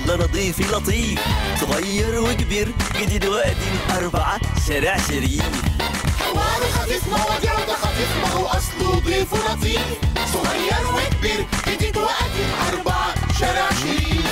يلا نضيف لطيف صغير وكبير جديد وقديم أربعة شارع شريف حوار خفيف مواضيع ده خفيف ما هو اصله ضيف لطيف صغير وكبير جديد وقديم اربعه شارع شريف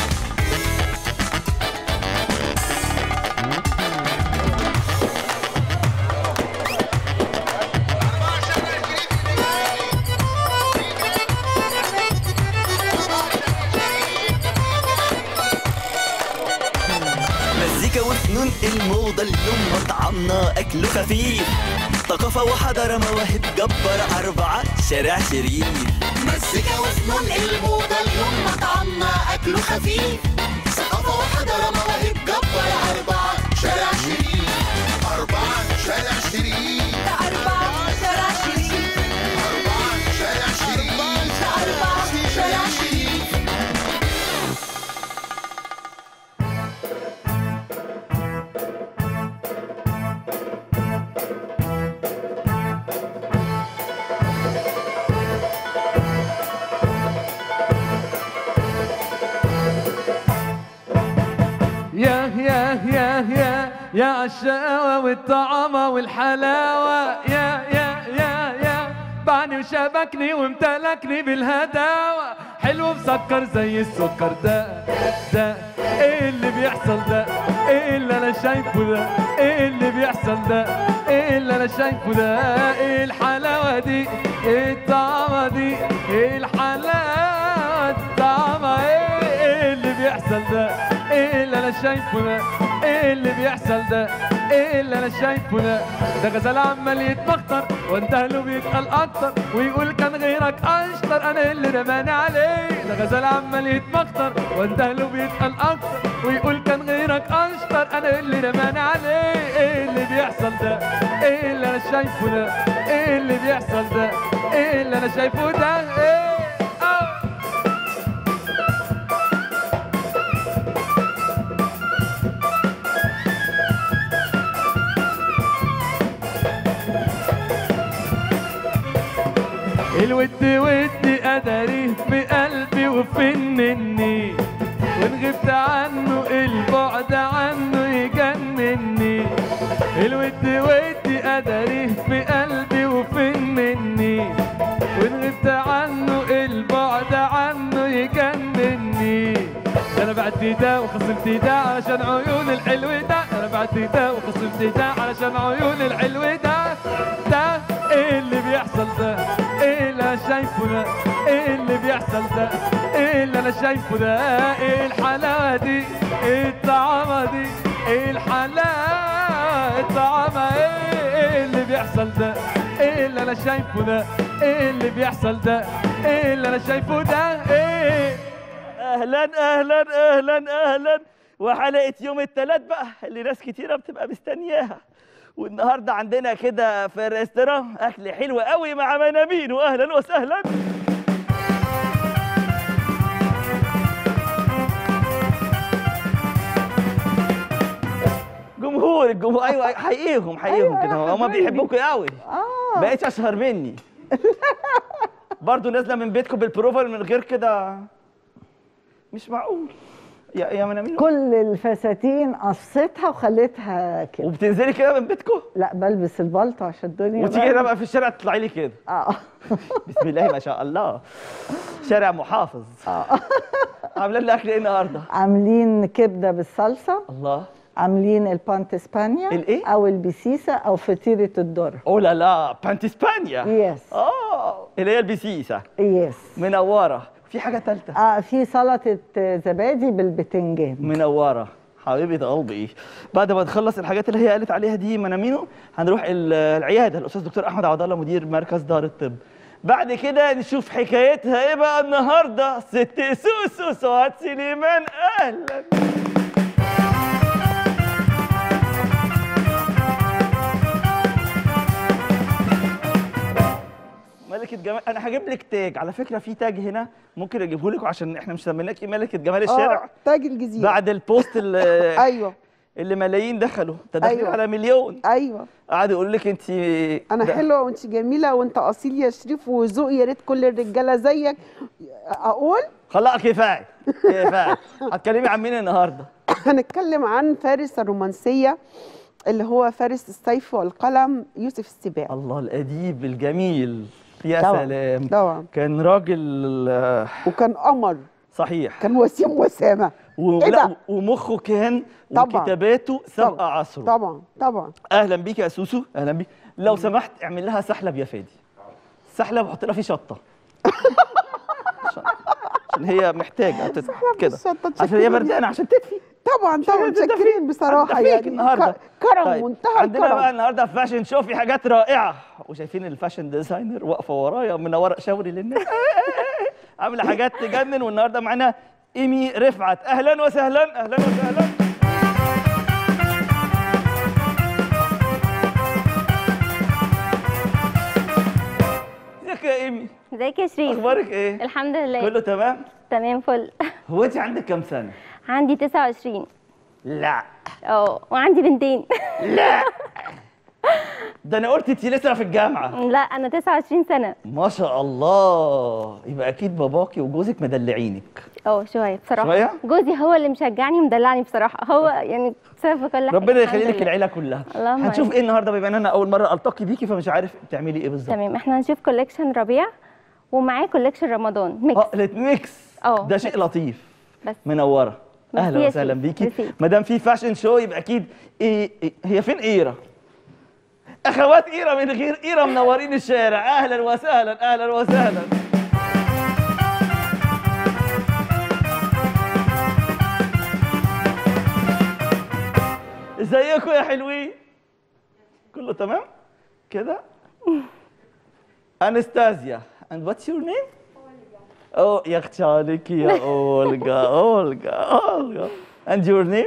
مزيكا وفنون الموضة اليوم مطعمنا أكله خفيف ثقافة وحضارة مواهب جبارة أربعة شارع شريف مزيكا وفنون الموضة اليوم مطعمنا أكله خفيف ثقافة وحضارة مواهب جبارة أربعة شارع شريف أربعة شارع شريف أربعة شارع شريف أربعة شارع شريف أربعة شارع شريف يا يا يا يا يا الشقاوة والطعامة والحلاوة يا يا يا يا بعني وشبكني وامتلكني بالهداوة حلو مسكر زي السكر ده ده ايه اللي بيحصل ده ايه اللي انا شايفه ده ايه اللي بيحصل ده ايه اللي انا شايفه ده ايه الحلاوة دي ايه الطعامة دي ايه الحلاوة الطعامة ايه ايه اللي بيحصل ده ايه اللي انا شايفه ده ايه اللي بيحصل ده ايه اللي انا شايفه ده ده غزال عمال يتبختر وانتهى بيتقل اكتر ويقول كان غيرك اشطر انا اللي رماني عليه ده غزال عمال يتبختر وانتهى بيتقل اكتر ويقول كان غيرك اشطر انا اللي رماني عليه ايه اللي بيحصل ده ايه اللي انا شايفه ده ايه اللي بيحصل ده ايه اللي انا شايفه ده ايه آه. الود ودي قدري في قلبي وفنني وان غبت عنه البعد عنه يجنني الود ودي قدري في قلبي وفنني وان غبت عنه البعد عنه يجنني ده انا بعت ده وخصمت ده علشان عيون الحلو ده انا بعت ده وخصمت ده علشان عيون الحلو ده ده ايه اللي بيحصل ده ايه اللي انا شايفه ده ايه اللي بيحصل ده ايه اللي انا شايفه ده ايه الحلاوه دي ايه الطعامه دي ايه الحلاوه الطعامه ايه ايه اللي بيحصل ده ايه اللي انا شايفه ده ايه اللي بيحصل ده ايه اللي انا شايفه ده ايه اهلا اهلا اهلا اهلا وحلقه يوم الثلاث بقى اللي ناس كتيره بتبقى مستنياها والنهارده عندنا كده في الريستوران اكل حلو قوي مع منامين واهلا وسهلا جمهور الجمهور ايوه أيوة، حقيقهم حقيقهم كده هم بيحبوكوا قوي اه بقيت اشهر مني برضو نازله من بيتكم بالبروفايل من غير كده مش معقول يا يا منامين كل الفساتين قصتها وخليتها كده وبتنزلي كده من بيتكم لا بلبس البلطو عشان الدنيا وتيجي هنا بقى في الشارع تطلعي لي كده اه بسم الله ما شاء الله شارع محافظ اه عامله لنا اكل ايه النهارده عاملين كبده بالصلصه الله عاملين البانت اسبانيا الإيه؟ او البسيسه او فطيره الذره اوه لا لا بانت اسبانيا يس اه اللي هي البسيسه يس منوره في حاجه ثالثه اه في سلطه زبادي بالبتنجان منوره حبيبه قلبي بعد ما نخلص الحاجات اللي هي قالت عليها دي منامينو هنروح ال- العياده الاستاذ دكتور احمد عبد الله مدير مركز دار الطب بعد كده نشوف حكايتها ايه بقى النهارده ست سوسو سعاد سليمان اهلا ملكة جمال انا هجيب لك تاج على فكره في تاج هنا ممكن اجيبه لك عشان احنا مش سميناكي ملكة جمال الشارع آه، تاج الجزيره بعد البوست اللي ايوه اللي ملايين دخلوا انت داخل أيوة. على مليون ايوه قعد يقول لك انت انا ده- حلوه وانت جميله وانت اصيل يا شريف وذوق يا ريت كل الرجاله زيك اقول خلاص كفايه كفايه هتكلمي عن مين النهارده هنتكلم عن فارس الرومانسيه اللي هو فارس السيف والقلم يوسف السباع الله الاديب الجميل يا طبعاً. سلام طبعا كان راجل آه، وكان قمر صحيح كان وسيم وسامه و... إيه لا، ده؟ ومخه كان طبعاً. وكتاباته سابقه طبعا عصره طبعا طبعا اهلا بيك يا سوسو اهلا بيك لو سمحت اعمل لها سحلب يا فادي سحلب وحط لها فيه شطه عشان عشان هي محتاجه تت- كده بالشطة، عشان هي تشكرني. بردانه عشان تدفي طبعا طبعا أنت فيك- شاكرين بصراحه أنت فيك يعني النهارده ك- كرم طيب، منتهى عندنا بقى الكرم النهارده في فاشن شو في حاجات رائعه وشايفين الفاشن ديزاينر واقفه ورايا منوره شاوري للناس عامله حاجات تجنن والنهارده معانا ايمي رفعت اهلا وسهلا اهلا وسهلا ازيك يا ايمي ازيك يا شريف اخبارك ايه الحمد لله كله تمام تمام فل هو انت عندك كام سنه عندي 29 لا اه وعندي بنتين ده انا قلت انت لسه في الجامعه لا انا 29 سنه ما شاء الله يبقى اكيد باباكي وجوزك مدلعينك اه شويه بصراحه شوية؟ جوزي هو اللي مشجعني ومدلعني بصراحه هو يعني سبب في كل حاجه ربنا الحمد يخلي لك لله. العيله كلها اللهم هنشوف آمين. ايه النهارده بما ان انا اول مره التقي بيكي فمش عارف بتعملي ايه بالظبط تمام احنا هنشوف كوليكشن ربيع ومعاه كوليكشن رمضان ميكس اه ميكس اه، ده شيء ميكس. لطيف بس منوره ميرسي اهلا يا وسهلا شيخ، بيكي ميرسي. ما دام في فاشن شو يبقى اكيد إيه إيه هي فين ايرا اخوات ايرا من غير ايرا منورين الشارع اهلا وسهلا اهلا وسهلا ازيكم يا حلوين كله تمام كده انستازيا and what's your name Oh, يا اختي عليك يا اولجا اولجا اولجا and your name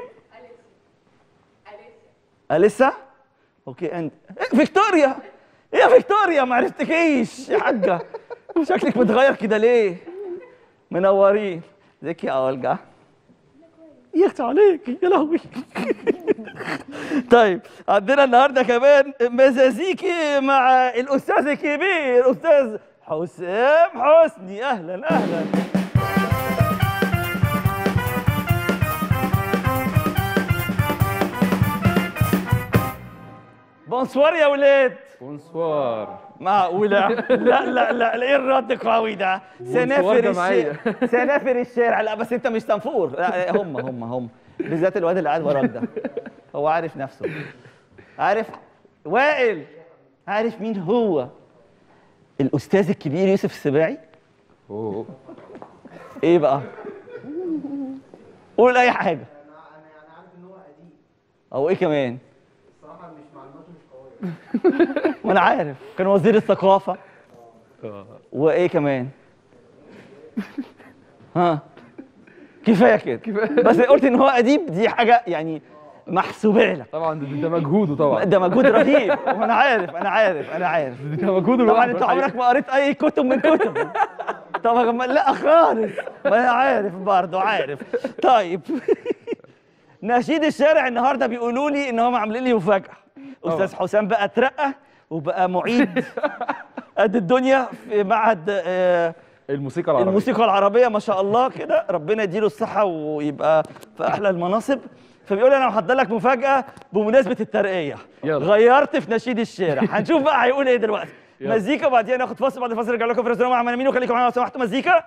أليسا اوكي and فيكتوريا يا فيكتوريا ما عرفتكيش يا حاجه شكلك متغير كده ليه منورين ازيك يا اولجا يا اختي عليك يا لهوي طيب عندنا النهارده كمان مزازيكي مع الاستاذ الكبير استاذ حسام حسني اهلا اهلا بونسوار يا ولاد بونسوار معقولة؟ لا لا لا ايه الرد قوي ده؟ سنافر جماعية. الشارع سنافر الشارع لا بس انت مش سنفور لا هم هم هم بالذات الواد اللي قاعد وراك ده هو عارف نفسه عارف وائل عارف مين هو؟ الأستاذ الكبير يوسف السباعي اوه ايه بقى؟ قول أي حاجة أو إيه كمان؟ ما أنا عارف كان وزير الثقافة وايه كمان ها كفايه كده بس قلت ان هو اديب دي حاجه يعني محسوبه لك طبعا ده, ده مجهوده طبعا ده مجهود رهيب وانا عارف انا عارف انا عارف ده مجهوده طبعا لوحده انت الحقيقة. عمرك ما قريت اي كتب من كتب طبعا ما- لا خالص ما انا عارف برضه عارف طيب نشيد الشارع النهارده بيقولوا لي ان هم عاملين لي مفاجاه استاذ حسام بقى اترقى وبقى معيد قد الدنيا في معهد آه، الموسيقى العربية الموسيقى العربيه ما شاء الله كده ربنا يديله الصحه ويبقى في احلى المناصب فبيقول لي انا محضر لك مفاجاه بمناسبه الترقيه يلا. غيرت في نشيد الشارع هنشوف بقى هيقول ايه دلوقتي يلا. مزيكا وبعدين ناخد فاصل بعد الفاصل نرجع لكم في رسالة مع مين وخليكم معانا لو سمحتوا مزيكا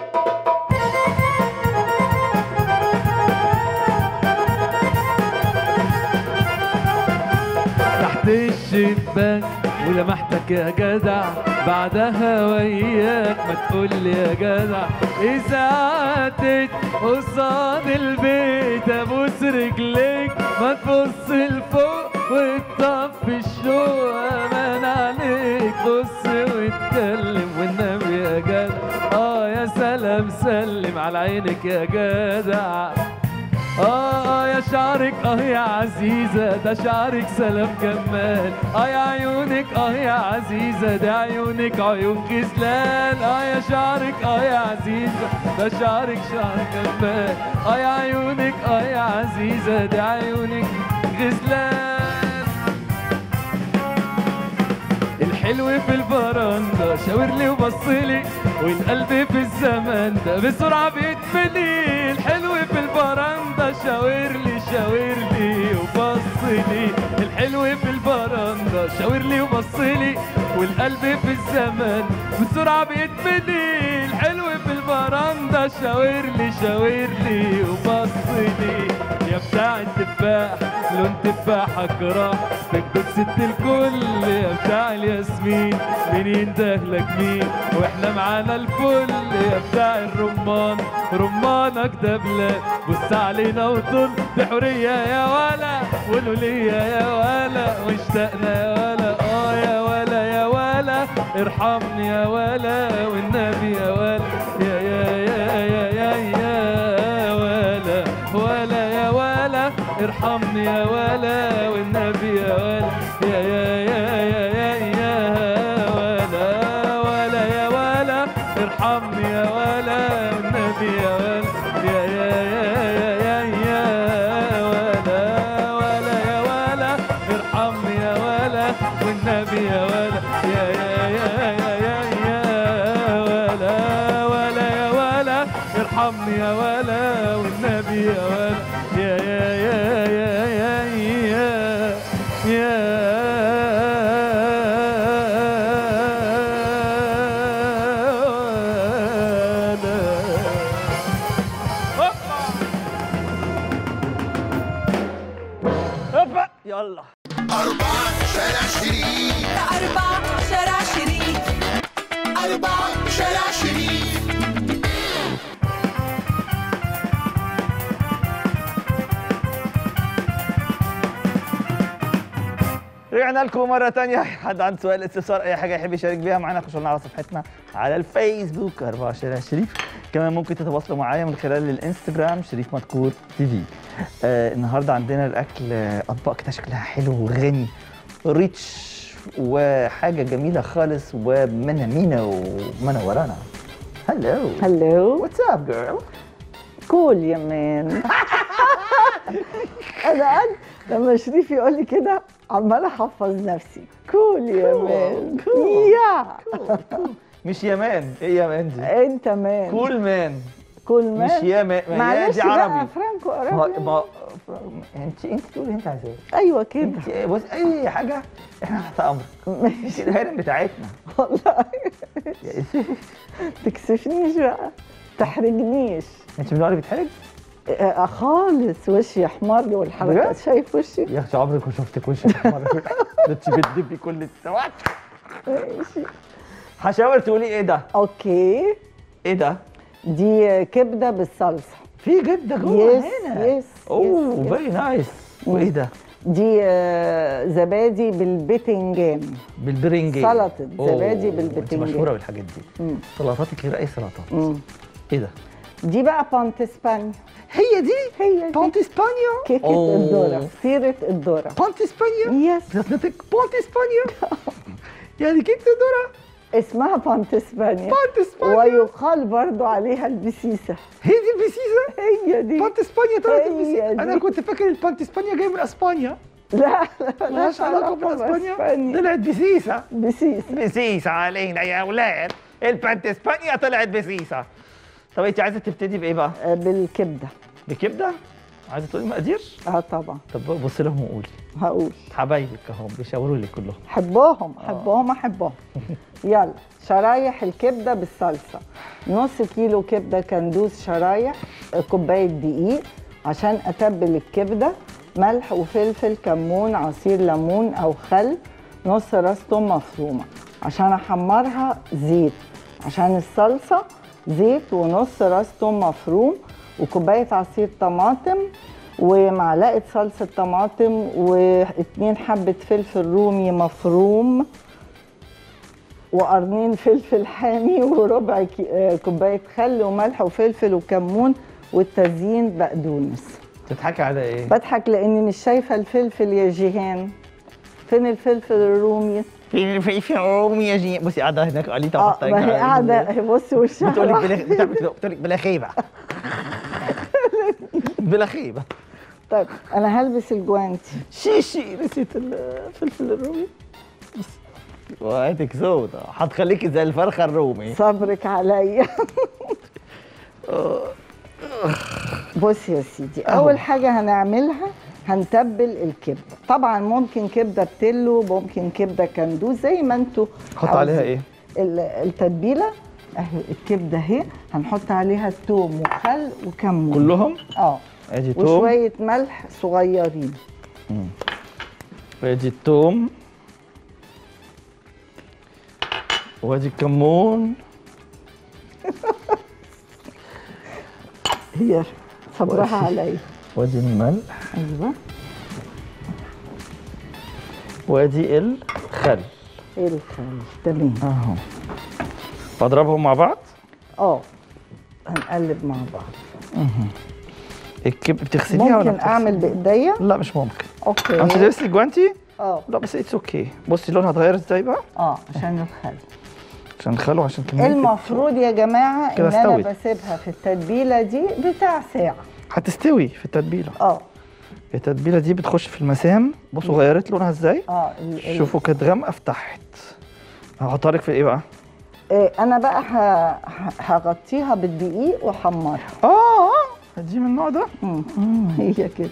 تحت الشباك ولمحتك يا جدع بعدها وياك ما تقول لي يا جدع إذا عدت قصاد البيت أبوس رجليك ما تبص لفوق وتطفي الشوق أمان عليك بص واتكلم والنبي يا جدع آه يا سلام سلم على عينك يا جدع آه يا شعرك اه يا عزيزة ده شعرك سلام جمال اه يا عيونك اه يا عزيزة ده عيونك عيون غزلان اه يا شعرك اه يا عزيزة ده شعرك شعر جمال اه يا عيونك اه يا عزيزة ده عيونك غزلان الحلو في البرندة شاور لي وبص لي والقلب في الزمان ده بسرعة بيتملي الحلو في البرندة شاور لي شاور لي وبص لي الحلو في البرندة شاور لي وبص لي والقلب في الزمان بسرعة بيتملي الحلو في البرندة شاور لي شاور لي وبص لي يا بتاع التفاح لون تفاحك راح تكبر ست الكل يا بتاع الياسمين منين دهلك مين واحنا معانا الفل يا بتاع الرمان رمانك دبلة بص علينا وطل بحرية يا ولا قولوا ليا يا ولا واشتقنا يا ولا اه يا ولا يا ولا ارحمني يا ولا والنبي يا ولا يا يا يا يا يا, يا ولا ولا يا ولا ارحمني يا ولا والنبي يا ولا يا يا يا يا يا يا ولا ولا يا ولا ارحمني يا ولا والنبي يا ولا يا يا يا يا يا يا ولا ولا يا ولا ارحمني يا ولا والنبي يا ولا يا يا يا يا يا يا ولا ولا يا ولا ارحمني يا ولا والنبي يا ولا يا يا يا يا يا يا يا هوبا يلا أربعة شارع شريف أربعة شارع شريف أربعة شارع شريف رجعنا لكم مرة تانية حد عنده سؤال استفسار أي حاجة يحب يشارك بيها معانا خشوا لنا على صفحتنا على الفيسبوك 24 شريف كمان ممكن تتواصلوا معايا من خلال الانستجرام شريف مدكور تي في آه النهاردة عندنا الأكل آه، أطباق كده شكلها حلو وغني ريتش وحاجة جميلة خالص ومنامينا ومنورانا هلو هلو واتس اب جيرل كول يا مان انا قاعد لما شريف يقول لي كده عماله احفظ نفسي كول يا Cool, مان cool. يا مش يمان ايه يمان دي انت مان كول مان كول مان مش يا مان ما هي معلش دي بقى عربي فرانكو ما عربي ما انت انت تقولي انت عايزاه ايوه كده انت بص اي حاجه احنا تحت امرك انت الهرم بتاعتنا والله تكسفنيش بقى تحرجنيش انت من النوع اللي بتحرج آه، خالص وشي احمر والحركات بجد؟ شايف وشي يا اختي عمرك ما شفتك وشك مره ده انت بتدبي كل السواد ماشي هشاور تقولي ايه ده اوكي ايه ده دي كبده بالصلصه في جبده جوه يس هنا يس اوه يس، فيري نايس وايه ده دي آه، زبادي بالبتنجان بالبرنجان سلطة أوه، زبادي انت بالبتنجان. مشهوره بالحاجات دي مم. سلطاتك غير اي سلطات مم. ايه ده دي بقى بانت اسبانيا هي دي هي دي بونت اسبانيا كيكه أوه. الذره فطيره الذره بونت اسبانيا يس بتنطق بونت اسبانيا يعني كيكه الذره اسمها بانت اسبانيا بونت اسبانيا ويقال برضو عليها البسيسه هي دي البسيسه هي دي بانت اسبانيا طلعت هي البسيسه دي. انا كنت فاكر البانت اسبانيا جاي من اسبانيا لا لا ملهاش علاقه باسبانيا طلعت بسيسه بسيسه بسيسه علينا يا اولاد البانت اسبانيا طلعت بسيسه طب انت عايزه تبتدي بايه بقى؟ آه، بالكبده بكبده؟ عايزه تقولي مقادير؟ اه طبعا طب بص لهم وقولي هقول حبايبك اهم بيشاوروا لي كلهم حبهم حبهم احبهم يلا شرايح الكبده بالصلصه نص كيلو كبده كندوز شرايح كوبايه دقيق عشان اتبل الكبده ملح وفلفل كمون عصير ليمون او خل نص راس توم مفرومه عشان احمرها زيت عشان الصلصه زيت ونص راس توم مفروم وكوبايه عصير طماطم ومعلقه صلصه طماطم واتنين حبه فلفل رومي مفروم وقرنين فلفل حامي وربع كي- آه، كوبايه خل وملح وفلفل وكمون والتزيين بقدونس تضحكي على ايه؟ بضحك لاني مش شايفه الفلفل يا جيهان فين الفلفل الرومي في في في رومي يا جي بصي قاعده هناك قاليتا اه ما هي قاعده بصي وشها بتقول لك راح. بلا بتعمل كده بتقول لك بلا خيبه بلا خيبه طيب انا هلبس الجوانتي شي شي نسيت الفلفل الرومي وقعتك سودا هتخليكي زي الفرخه الرومي صبرك عليا بص يا سيدي اول حاجه هنعملها هنتبل الكبده طبعا ممكن كبده بتلو ممكن كبده كندوز زي ما انتوا حط عليها عاوزين. ايه؟ ال- التتبيله اهي الكبده اهي هنحط عليها توم وخل وكمون كلهم اه ادي توم وشويه ملح صغيرين وادي التوم وادي الكمون هي صبرها عليا وادي الملح ايوه وادي الخل ايه الخل تمام اهو بضربهم مع بعض اه هنقلب مع بعض الكب بتغسليها ولا ممكن اعمل بايديا لا مش ممكن اوكي انت لابسه الجوانتي اه لا بس اتس اوكي بصي لونها اتغير ازاي بقى اه عشان الخل عشان الخل وعشان كميه المفروض يا جماعه ان كده انا استوت. بسيبها في التتبيله دي بتاع ساعه هتستوي في التتبيله اه التتبيله دي بتخش في المسام بصوا غيرت لونها ازاي اه ال- ال- شوفوا كانت غامقه في تحت هحطها لك في ايه بقى إيه انا بقى ه- ه- هغطيها بالدقيق واحمرها اه دي من النوع ده مم. هي كده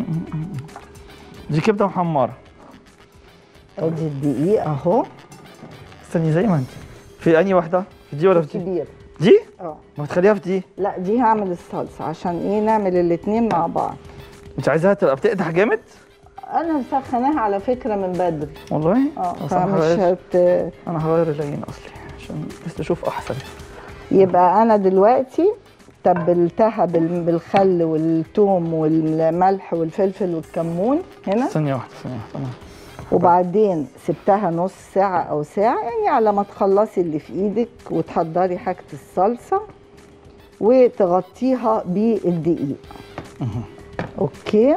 دي كبده محمره ادي الدقيق اهو استني زي ما انت في انهي واحده في دي ولا في دي كبير دي اه ما تخليها في دي لا دي هعمل الصلصه عشان ايه نعمل الاتنين مع بعض انت عايزاها تبقى بتقدح جامد انا مسخناها على فكره من بدري والله اه أصل انا فمش هغير هت... انا هغير العين اصلي عشان بس اشوف احسن يبقى انا دلوقتي تبلتها بال- بالخل والثوم والملح والفلفل والكمون هنا ثانيه واحده ثانيه واحده وبعدين سبتها نص ساعة أو ساعة يعني على ما تخلصي اللي في إيدك وتحضري حاجة الصلصة وتغطيها بالدقيق أوكي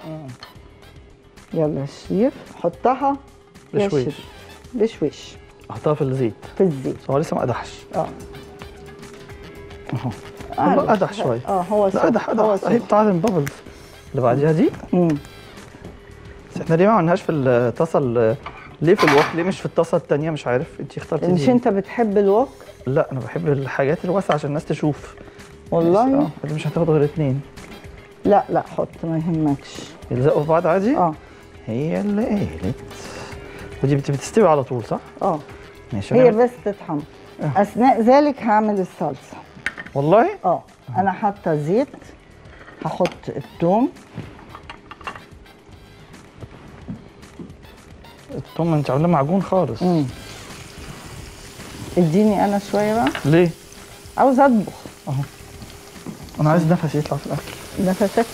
يلا يا شريف حطها يا بشويش. شريف. بشويش احطها في الزيت في الزيت بس هو لسه ما قدحش اه اهو آه، والله قدح شويه اه هو لا سخن قدح هو قدح اهي سخن. بتاعت البابلز اللي بعديها دي مم. بس احنا ليه ما عملناهاش في الطاسه ال- ليه في الوك ليه مش في الطاسه التانية مش عارف انت اخترتي مش دي أنت بتحب الوك لا انا بحب الحاجات الواسعه عشان الناس تشوف والله اه اللي مش هتاخد غير اتنين لا لا حط ما يهمكش يلزقوا في بعض عادي اه هي اللي قالت ودي بت- بتستوي على طول صح؟ اه ماشي هي هنعمل- بس تتحمر أثناء ذلك هعمل الصلصة والله اه انا حاطه زيت هحط الثوم التوم انت عامله معجون خالص مم. اديني انا شويه بقى ليه؟ عاوز اطبخ انا عايز نفسي يطلع في الاكل نفسك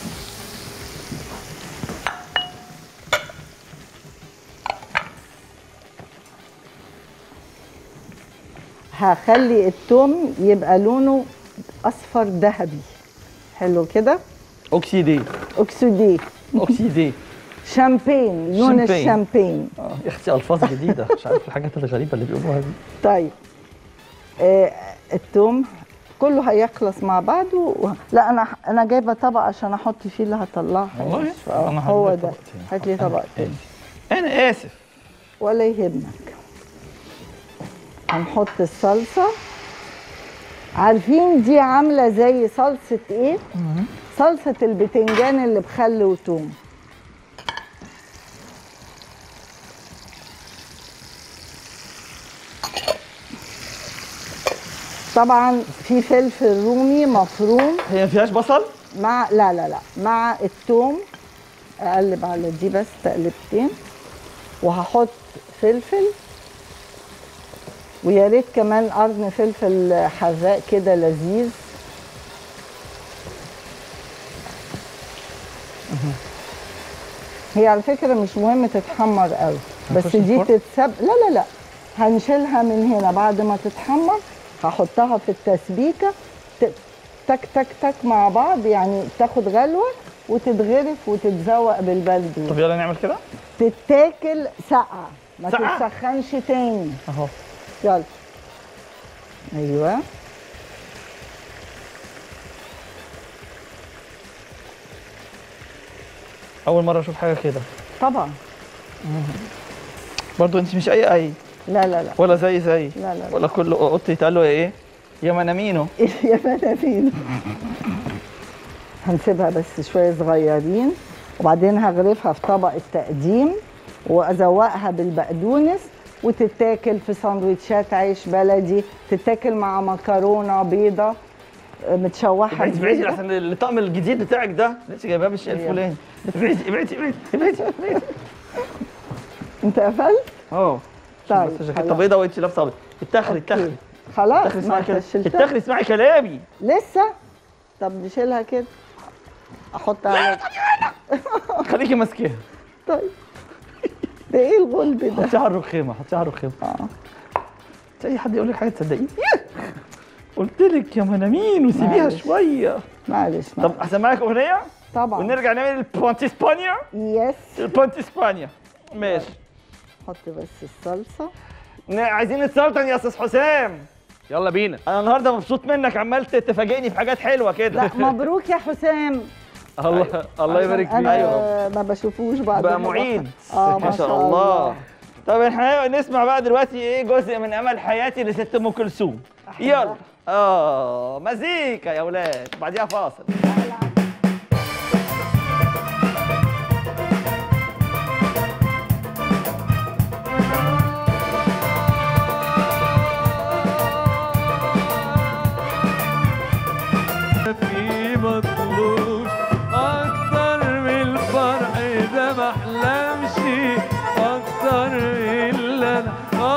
هخلي الثوم يبقى لونه اصفر ذهبي حلو كده اوكسيدي اكسودي اوكسيدي شامبين لون شامبين. الشامبين اه يا اختي الفاظ جديده مش عارف الحاجات الغريبه اللي بيقولوها دي طيب آه الثوم كله هيخلص مع بعضه و... لا انا انا جايبه طبق عشان احط فيه اللي هطلعها والله؟ آه، أنا هو هجيب ده طبق تاني. هات لي طبق تاني انا اسف ولا يهمك هنحط الصلصه عارفين دي عامله زي صلصه ايه صلصه البتنجان اللي بخل وتوم طبعا في فلفل رومي مفروم هي ما فيهاش بصل؟ مع لا لا لا مع الثوم اقلب على دي بس تقلبتين وهحط فلفل ويا ريت كمان قرن فلفل حراق كده لذيذ هي على فكره مش مهم تتحمر قوي بس هنخش دي الفرن؟ تتسب لا لا لا هنشيلها من هنا بعد ما تتحمر هحطها في التسبيكه ت- تك تك تك مع بعض يعني تاخد غلوه وتتغرف وتتذوق بالبلدي طب يلا نعمل كده تتاكل ساقعه ما ساقعة؟ تتسخنش تاني اهو يلا ايوه اول مره اشوف حاجه كده طبعا برضو انت مش اي اي لا لا لا ولا زي زي لا لا لا ولا كل قط يتقال له ايه يا منامينو يا منافين هنسيبها بس شويه صغيرين وبعدين هغرفها في طبق التقديم وازوقها بالبقدونس وتتاكل في سندوتشات عيش بلدي تتاكل مع مكرونه بيضه آه، متشوحه ابعدي ابعدي جديدة. عشان الطقم الجديد بتاعك ده لسه جايباه بالشيء يلا. الفلاني ابعدي ابعدي ابعدي ابعدي ابعدي انت قفلت اه طيب، بس جاكيته خلاص. بيضه وانت لابسه ابيض اتخري أوكي. اتخري خلاص اتخري ما اسمعي كلامي شلتها اتخري اسمعي كلامي لسه طب نشيلها كده احط على خليكي ماسكاها طيب ده ايه الغلب ده حطيها على الرخامه حطيها على الرخامه اه اي حد يقول لك حاجه تصدقيني قلت لك يا منامين وسيبيها معلش. شويه معلش طب معلش. هسمعك اغنيه طبعا ونرجع نعمل البونتي اسبانيا يس البونتي اسبانيا ماشي حط بس الصلصه ن- عايزين نتسلطن يا استاذ حسام يلا بينا انا النهارده مبسوط منك عمال تفاجئني في حاجات حلوه كده لا مبروك يا حسام الله الله يبارك عشان فيك انا أيوة. ما بشوفوش بعد بقى ما معيد بخ- اه ما شاء الله طب احنا نسمع بقى دلوقتي ايه جزء من امل حياتي لست ام كلثوم يلا اه مزيكا يا اولاد بعديها فاصل في مطلوب اكتر من الفرح ده ما احلمش اكتر من اللي انا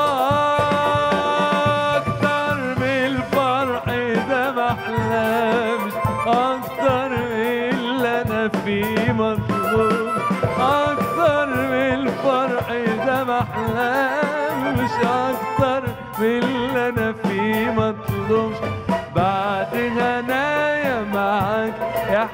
اكتر من الفرح ده ما احلمش اكتر من اللي انا فيه مطلوب اكتر من الفرح ده ما احلمش اكتر من اللي انا فيه مطلوبش بعد هنايا معاك يا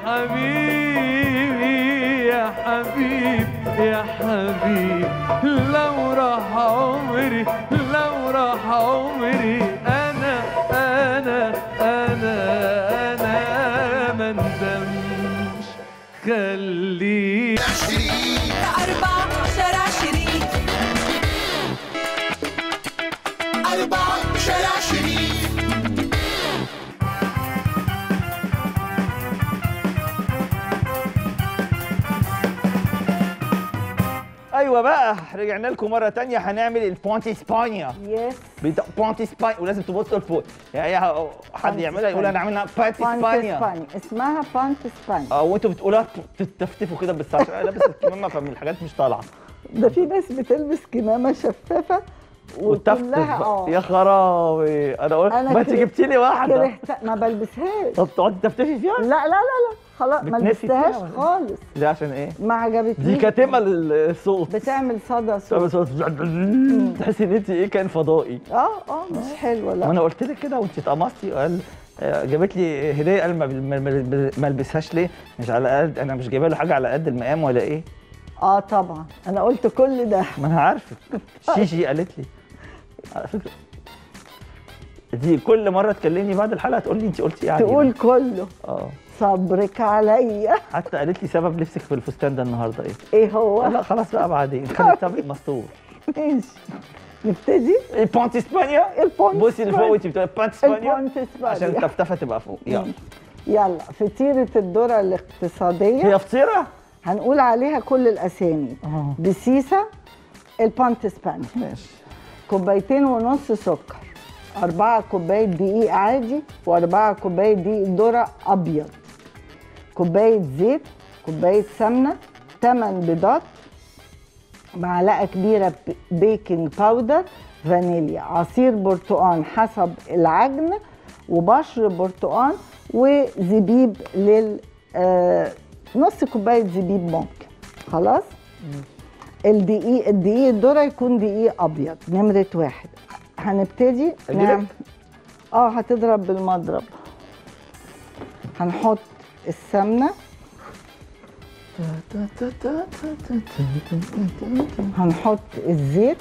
حبيبي يا حبيب يا حبيب لو راح عمري لو راح عمري انا انا انا انا ما ندمش خليك شريك أربعة شارع شريك أربعة شارع شريك ايوه بقى رجعنا لكم مره تانية هنعمل البونتي اسبانيا يس بتاع بونتي اسبانيا ولازم تبصوا لفوق يعني هي حد بونتي يعملها يقول انا عاملها باتي بانت اسبانيا اسباني اسمها بانت اسباني اه وانتوا بتقولوها تفتفوا كده بس عشان انا لابس الكمامه فالحاجات مش طالعه ده في ناس بتلبس كمامه شفافه والتفتف وكلها اه يا خرابي انا قلت أنا ما انت كره- جبتي لي واحده كرهت ما بلبسهاش طب تقعدي تفتفي فيها لا لا لا لا خلاص ما بتنفي فيها لبستهاش ولا إيه؟ خالص دي عشان ايه ما عجبتنيش دي كاتمه للصوت بتعمل صدى صوت بس تحسي ان انت ايه كان فضائي اه اه مش حلوه لا وانا قلت لك كده وانت اتقمصتي قال آه، جابت لي هديه قال ما ما- ما- ما البسهاش ليه مش على قد انا مش جايبه له حاجه على قد المقام ولا ايه اه طبعا انا قلت كل ده ما انا عارفك شيشي قالت لي على فكره دي كل مره تكلمني بعد الحلقه تقول لي انت قلتي ايه عليه تقول كله اه صبرك عليا حتى قالت لي سبب لبسك في الفستان ده النهارده ايه ايه هو لا خلاص بقى بعدين خلي الطبق مستور ماشي نبتدي البونت اسبانيا البونت بصي لفوق وانت بتقولي بونت اسبانيا البونت اسبانيا عشان التفتفه تبقى فوق يلا يلا فطيرة الذرة الاقتصادية هي فطيره هنقول عليها كل الأسامي اه بسيسة البانت اسباني ماشي كوبايتين ونص سكر أربعة كوباية دقيق عادي وأربعة كوباية دقيق ذرة أبيض كوباية زيت كوباية سمنة تمن بيضات معلقة كبيرة ب- بيكنج باودر فانيليا عصير برتقان حسب العجن وبشر برتقان وزبيب لل آه نص كوباية زبيب ممكن خلاص الدقيق الدقيق الذرة يكون دقيق أبيض نمرة واحد هنبتدي أجيلك؟ نعمل اه هتضرب بالمضرب هنحط السمنة هنحط الزيت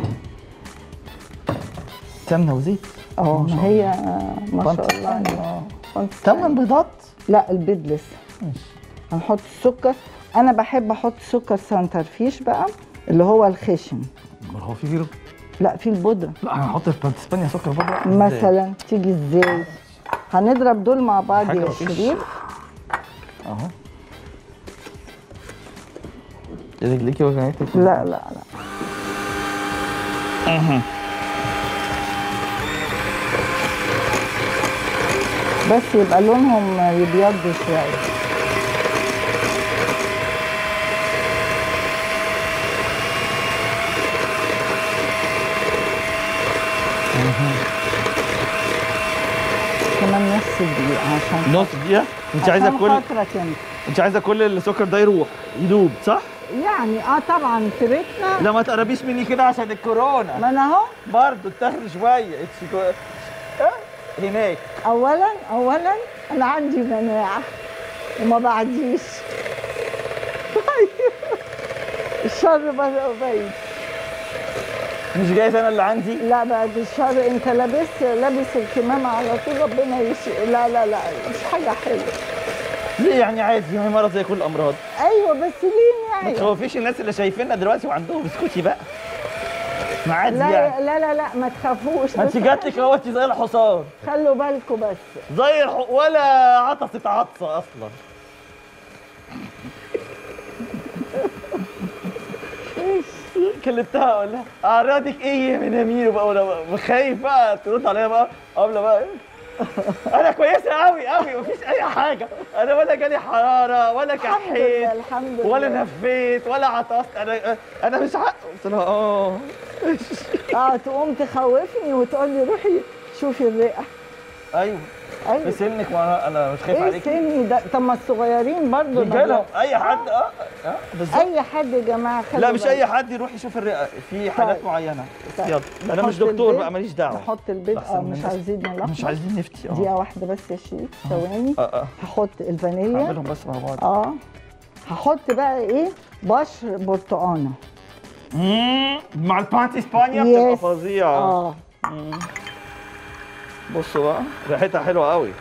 سمنه وزيت اه ما شاء ما هي ما شاء فانت- الله آه. فانت- ثمان بيضات لا البيض لسه ماشي هنحط السكر انا بحب احط سكر سانترفيش بقى اللي هو الخشن ما هو في غيره لا في البودره لا هنحط في اسبانيا سكر بره مثلا تيجي ازاي هنضرب دول مع بعض حاجة يا مفيش. شريف اهو رجليكي وجعتك لا لا لا بس يبقى لونهم يبيض شويه كمان نص دقيقة عشان نص دقيقة انت عايزة عشان كل خاطرك انت انت عايزة كل السكر ده يروح يدوب صح؟ يعني اه طبعا في بيتنا لا ما تقربيش مني كده عشان الكورونا ما انا اهو برضه اتاخر شوية اتش كو... اه؟ هناك اولا اولا انا عندي مناعه وما بعديش الشر بقى باين مش جايز انا اللي عندي لا بعد الشر انت لابس لابس الكمامه على طول ربنا يش... لا لا لا مش حاجه حلوه ليه يعني عادي ما هي مرض زي كل الامراض ايوه بس ليه ما يعني تخوفيش الناس اللي شايفيننا دلوقتي وعندهم اسكتي بقى ما عادي لا يعني لا لا لا ما تخافوش ما انت بس جاتلك اهوت زي الحصان خلوا بالكم بس زي الح... ولا عطست عطسه اصلا كلمتها اقول لها اعراضك ايه يا منامير بقى وانا خايف بقى ترد عليا بقى قبل بقى إيه؟ انا كويسه قوي قوي مفيش اي حاجه انا ولا جالي حراره ولا الحمد كحيت لله الحمد لله ولا نفيت ولا عطست انا انا مش عق قلت لها اه اه تقوم تخوفني وتقول لي روحي شوفي الرئه ايوه في ايوه سنك وانا انا مش خايف ايه عليكي سني ده طب ما الصغيرين برضه رجالهم اي حد اه اه بالظبط اي حد يا جماعه خلوا لا مش بالكم. اي حد يروح يشوف الرئه في حالات طيب. معينه طيب. يلا انا مش نحط دكتور البيض- بقى ماليش دعوه نحط البيض أحسن اه من مش الناس. عايزين نلخبط مش عايزين نفتي دقيقه اه واحده بس يا شريف ثواني اه اه هحط الفانيليا هعملهم بس مع بعض اه هحط بقى ايه بشر برتقانه مم، مع البانتي اسبانيا بتبقى يس. فظيعه اه بصوا بقى ريحتها حلوه قوي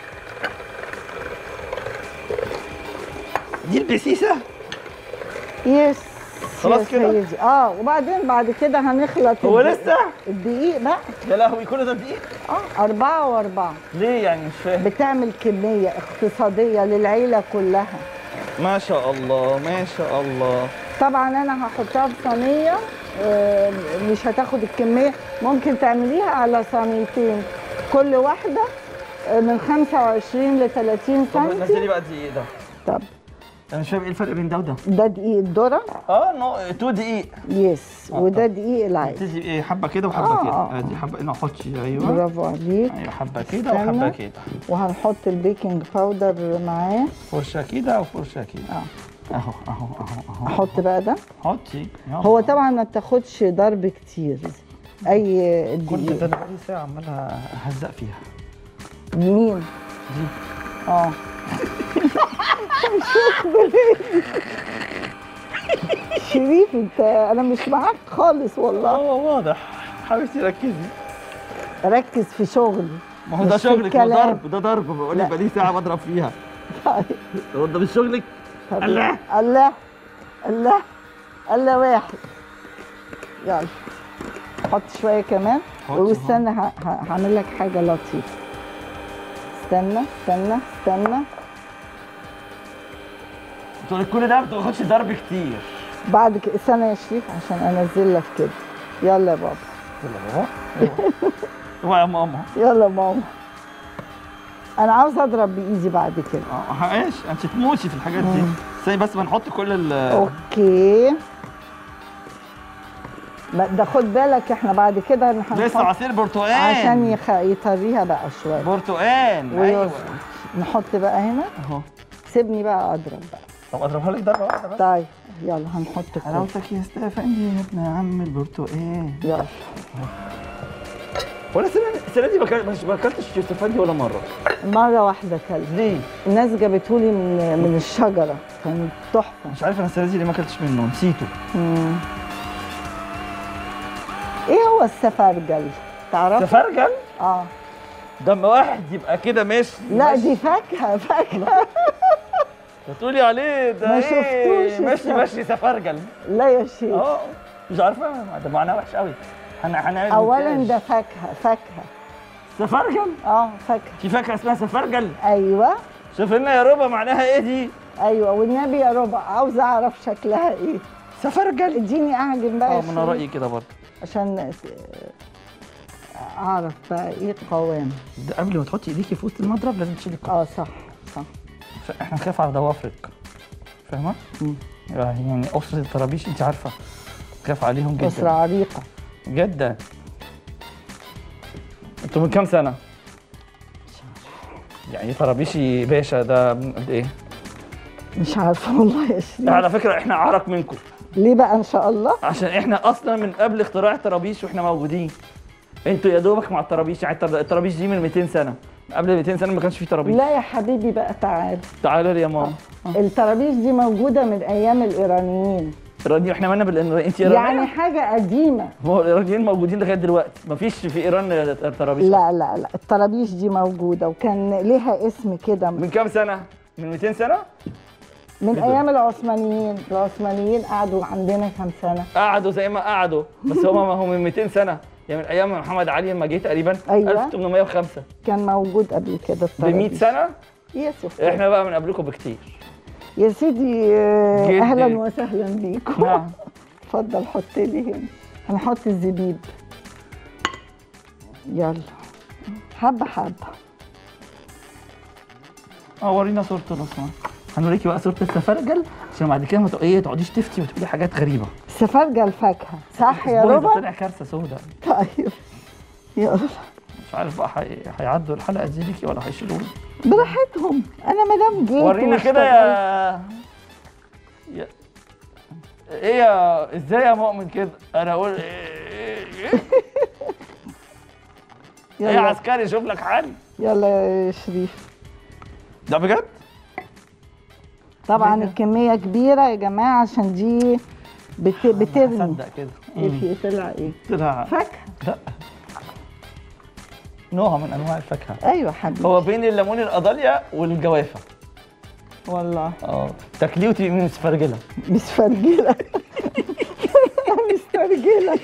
دي البسيسه يس خلاص يس كده؟ هي دي. اه وبعدين بعد كده هنخلط هو الدقيق- لسه الدقيق بقى يا لهوي كل ده دقيق اه أربعة وأربعة ليه يعني مش فاهم بتعمل كمية اقتصادية للعيلة كلها ما شاء الله ما شاء الله طبعا أنا هحطها في صينية آه، مش هتاخد الكمية ممكن تعمليها على صينيتين كل واحدة آه، من 25 ل 30 طب نزلي سم بقى الدقيق ده طب انا مش فاهم ايه الفرق بين ده وده ده دقيق الذرة اه نو تو دقيق يس آه، وده طب. دقيق العادي تيجي ايه حبه كده وحبه آه، كده آه. ادي حبه هنا احط ايوه برافو عليك ايوه حبه كده استنى. وحبه كده وهنحط البيكنج باودر معاه فرشه كده وفرشه كده اه اهو اهو اهو اهو احط بقى ده حطي يلا. هو طبعا ما بتاخدش ضرب كتير اي كنت دقيق ده انا بقالي ساعه عمال اهزق فيها مين دي اه شريف انت انا مش معاك خالص والله اه واضح حبيبتي ركزي ركز في شغل ما هو مش ده في شغلك ده الكلام. ضرب ده ضرب بقول لك لا. بقالي ساعه بضرب فيها طيب هو ده مش شغلك الله. الله الله الله واحد يلا حط شويه كمان حطي واستنى ه- ه- هعمل لك حاجه لطيفه استنى استنى استنى بتقول لك كل ده ما بتاخدش ضرب كتير بعد كده استنى يا شريف عشان انزل لك كده يلا يا بابا يلا بابا اوعى يا ماما يلا يا ماما انا عاوز اضرب بايدي بعد كده اه ايش انت تموتي في الحاجات دي استني بس ما نحط كل ال اوكي ما- ده خد بالك احنا بعد كده هنحط لسه عصير برتقال عشان يخ... يطريها بقى شويه برتقال ايوه ويظبط نحط بقى هنا اهو سيبني بقى اضرب بقى طب اضربها لك ضربه واحده بس طيب يلا هنحط كده حلاوتك يا ستيفاني يا ابن عم البرتقال يلا ولا السنه السنه دي ما كان- مش- ما اكلتش يوسفندي ولا مره مره واحده كلت ليه؟ الناس جابتهولي من من الشجره كان تحفه مش عارف انا السنه دي ليه ما اكلتش منه نسيته مم. ايه هو السفرجل تعرف تفرجل اه ده اما واحد يبقى كده ماشي لا ماشي. دي فاكهه فاكهه بتقولي عليه ده ما ايه شفتوش ماشي السفر. ماشي سفرجل لا يا شيخ اه مش عارفه ده معناه وحش قوي هن- هنعمل اولا مونتاج. ده فاكهه فاكهه سفرجل اه فاكهه في فاكهه اسمها سفرجل ايوه شوف لنا يا ربا معناها ايه دي ايوه والنبي يا ربع عاوزه اعرف شكلها ايه سفرجل اديني اعجن بقى اه يا من شيخ. رايي كده برضه عشان اعرف بقى ايه قوام ده قبل ما تحطي ايديكي في وسط المضرب لازم تشيلي الكوب اه صح صح احنا نخاف على ضوافرك فاهمه؟ مم. يعني اسره الطرابيش انت عارفه خاف عليهم جدا اسره عريقه جدا انتوا من كام سنه؟ يعني طرابيشي باشا ده من قد ايه؟ مش عارفه والله يا شريف على فكره احنا اعرق منكم ليه بقى ان شاء الله عشان احنا اصلا من قبل اختراع الطرابيش واحنا موجودين انتوا يا دوبك مع الطرابيش يعني الطر- الطرابيش دي من 200 سنه قبل 200 سنه ما كانش في طرابيش لا يا حبيبي بقى تعال تعالى لي يا ماما الطرابيش دي موجوده من ايام الايرانيين ايرانيين احنا مالنا بالإيران انت ايرانيه يعني حاجه قديمه ما هو الايرانيين موجودين لغايه دلوقتي ما فيش في ايران طرابيش لا لا لا الطرابيش دي موجوده وكان ليها اسم كده من كام سنه من 200 سنه من إيه ده؟ ايام العثمانيين العثمانيين قعدوا عندنا كام سنه قعدوا زي ما قعدوا بس هم ما هم من 200 سنه يعني من ايام محمد علي لما جه تقريبا أيوة. 1805 كان موجود قبل كده ب الطرابيش 100 سنه يا سيدي احنا بقى من قبلكم بكتير يا سيدي آه، جدي. اهلا وسهلا بيكم نعم اتفضل حط لي هنا هنحط الزبيب يلا حبه حبه اه ورينا صورته لو سمحت هنوريكي بقى صوره السفرجل عشان بعد كده ما تق- ايه تقعديش تفتي وتقولي حاجات غريبه سفرجل فاكهه صح يا الأسبوع ده ربا طلع كارثه سوداء طيب يلا مش عارف بقى حي... هيعدوا الحلقه دي ليكي ولا هيشيلوني براحتهم انا ما دام جيت ورينا كده يا يا ايه يا ازاي يا مؤمن كده انا اقول ايه ايه إيه؟ ايه يا يلا عسكري شوف لك حل يلا يا شريف ده بجد طبعا الكميه كبيره يا جماعه عشان دي بت... بترمي صدق كده ايه في إيه؟ طلع ايه طلع فاكهه لا نوع من انواع الفاكهه ايوه حبيبي هو بين الليمون القضاليا والجوافه والله اه تاكليه وتبقي مستفرجله مسترجله مسترجله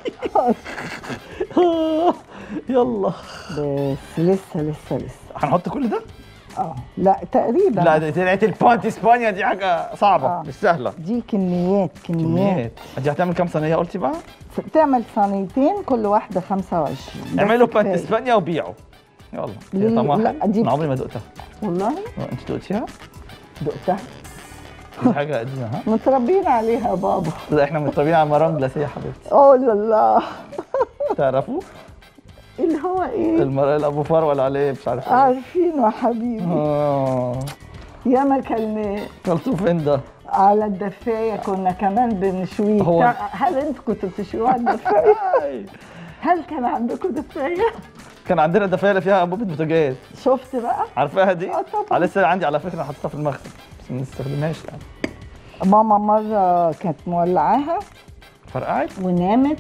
يلا بس لسه لسه لسه هنحط كل ده؟ اه لا تقريبا لا ده طلعت البانت اسبانيا دي حاجه صعبه آه. مش سهله دي كميات كميات دي هتعمل كام صينيه قلتي بقى؟ تعمل صينيتين كل واحده 25 بس اعملوا بانت كفاية. اسبانيا وبيعوا يلا ليه؟ هي طعمها لا، حلو. دي- انا عمري ما دقتها والله آه، انت دقتيها؟ دقتها دي حاجه قديمه ها؟ متربيين عليها يا بابا لا احنا متربيين على مرام جلاسيه يا حبيبتي اوه لا لا تعرفوا؟ اللي هو ايه المر... الابو فروه اللي عليه مش عارف ايه عارفينه يا حبيبي اه ياما كان كلتوه فين ده؟ على الدفايه كنا كمان بنشويه هو- تع- هل انتوا كنتوا بتشويه على الدفايه؟ هل كان عندكم دفايه؟ كان عندنا دفايه اللي فيها انبوبه بوتاجاز شفت بقى؟ عارفاها دي؟ اه طبعا. آه، لسه عندي على فكره حاططها في المخزن بس ما بنستخدمهاش يعني ماما مره كانت مولعاها فرقعت ونامت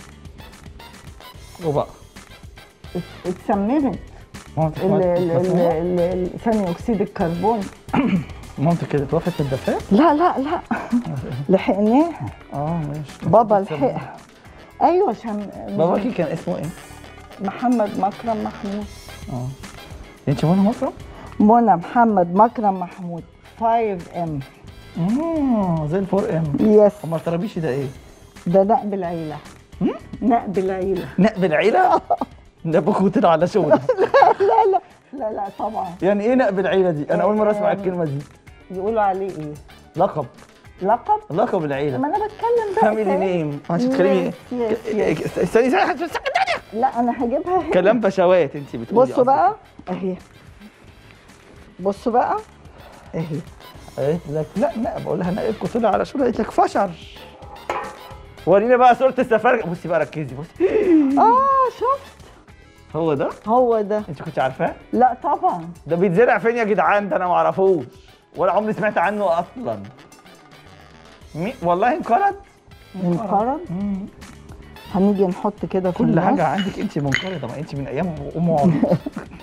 وبقى ات- اتسممت مامتك ال- ال- ال- مامتك- ال- ال- ثاني اكسيد الكربون مامتك كده توفت في الدفايه؟ لا لا لا لحقناها اه ماشي بابا لحقها ايوه شم باباكي كان اسمه ايه؟ محمد مكرم محمود اه انت منى مكرم؟ منى محمد مكرم محمود 5 ام اه زي الفور ام يس امال الطرابيشي ده ايه؟ ده نقب العيله نقب العيله نقب العيله؟ ده ابوكوا طلع على شغل لا لا لا لا طبعا يعني ايه نقب العيله دي؟ انا اول مره اسمع الكلمه دي يقولوا عليه ايه لقب لقب لقب العيله ما انا بتكلم بقى فاميلي كلام. نيم عشان تتكلمي Yes, yes, yes. استني استني لا انا هجيبها هنا كلام بشوات انت بتقولي بصوا بقى اهي بصوا بقى اهي قالت لك لا لا بقول لها نائبكم طلع على شغل قالت لك فشر ورينا بقى صوره السفارجل بصي بقى ركزي بصي اه شفت هو ده هو ده انت كنت عارفاه لا طبعا ده بيتزرع فين يا جدعان ده انا ما اعرفوش ولا عمري سمعت عنه اصلا مي... والله انقرض منقرض هنيجي نحط كده في كل النص. حاجه عندك انت منقرضه ما انت من ايام ام عمر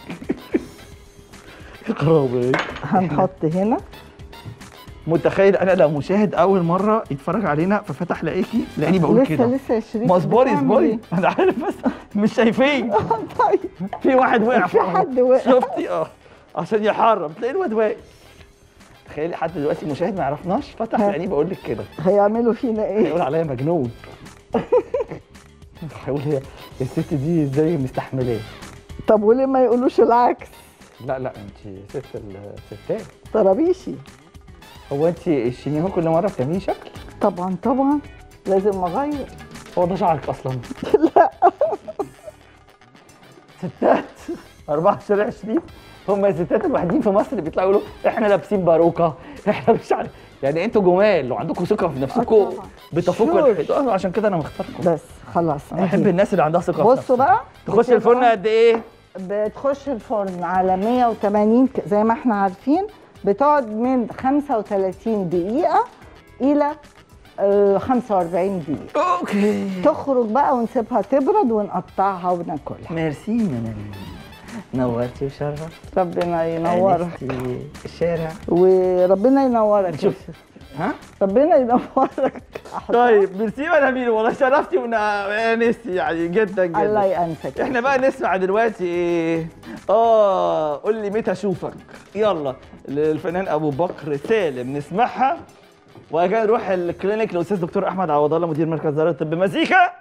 خرابي هنحط هنا متخيل انا لو مشاهد اول مره يتفرج علينا ففتح لاقيكي لاني بقول لسه كده لسه يا شريف ما اصبري بتعمل اصبري إيه؟ انا عارف بس مش شايفين طيب في واحد وقع في فوق. حد وقع. شفتي اه عشان يحرم تلاقي الواد واقع تخيلي حد دلوقتي مشاهد ما يعرفناش فتح ها. لاني بقول لك كده هيعملوا فينا ايه هيقول عليا مجنون هيقول هي الست دي ازاي مستحملاه طب وليه ما يقولوش العكس لا لا انت ست الستات طرابيشي هو انت الشينيهو كل مره بتعملي شكل طبعا طبعا لازم اغير هو ده شعرك اصلا لا ستات أربعة شارع شريف هم الستات الوحيدين في مصر اللي بيطلعوا يقولوا احنا لابسين باروكه احنا مش عارف يعني انتوا جمال لو عندكم ثقه في نفسكم طبعاً. بتفوقوا Sure. الحيط آه، عشان كده انا مختاركم بس خلاص انا بحب أهي. الناس اللي عندها ثقه في بصوا نفسها. بقى تخش بتبقى- الفرن قد ايه؟ بتخش الفرن على 180 ك- زي ما احنا عارفين بتقعد من 35 دقيقة إلى آه، 45 دقيقة اوكي تخرج بقى ونسيبها تبرد ونقطعها وناكلها ميرسي منال نورتي وشرفتي ربنا ينورك أنستي الشارع وربنا ينورك نشوف. ها؟ ربنا ينورك طيب ميرسي يا نبيل والله شرفتي ونستي يعني جدا جدا الله يأنسك احنا بقى نسمع دلوقتي ايه اه قول لي متى اشوفك يلا للفنان ابو بكر سالم نسمعها وبعد كده نروح الكلينيك للاستاذ دكتور احمد عوض الله مدير مركز دار الطب مزيكا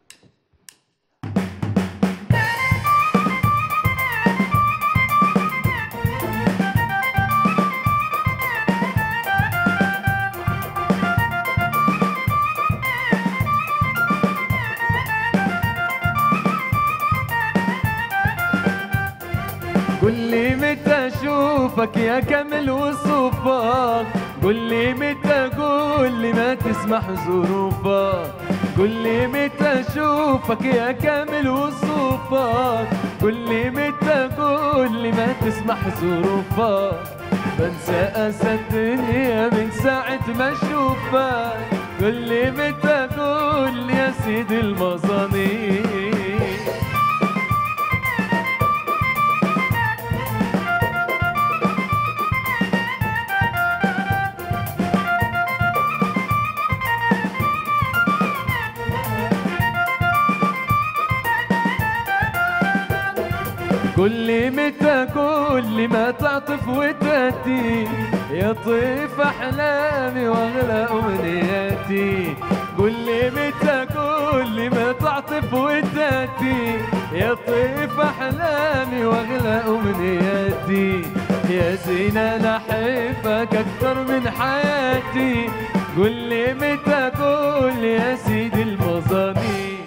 قول لي متى اشوفك يا كامل وصوفك قول لي متى قول لي ما تسمح ظروفك قول لي متى اشوفك يا كامل وصوفك قول لي متى قول لي ما تسمح ظروفك بنسى اسى الدنيا من ساعة ما اشوفك قول لي متى قول يا سيدي المظانير قول لي متى قول لي ما تعطف وتاتي يا طيف احلامي واغلى امنياتي قول لي متى قول لي ما تعطف وتاتي يا طيف احلامي واغلى امنياتي يا زين انا احبك اكتر من حياتي قول لي متى قول يا سيدي المظانير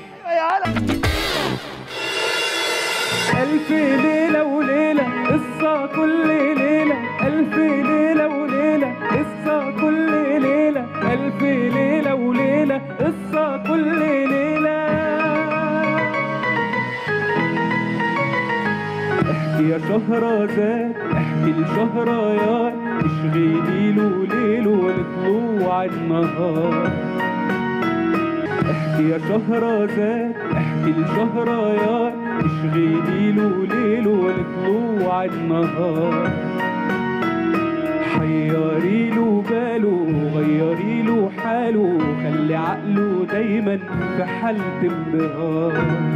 ألف ليلة وليلة قصة كل ليلة ألف ليلة وليلة قصة كل ليلة ألف ليلة وليلة قصة كل ليلة احكي يا شهرزاد احكي لشهريار اشغلي له ليل ولطلوع النهار احكي يا شهرزاد احكي لشهريار اشغلي له ليل ولطلوع النهار حيري له باله غيري له حاله خلي عقله دايما في حالة انبهار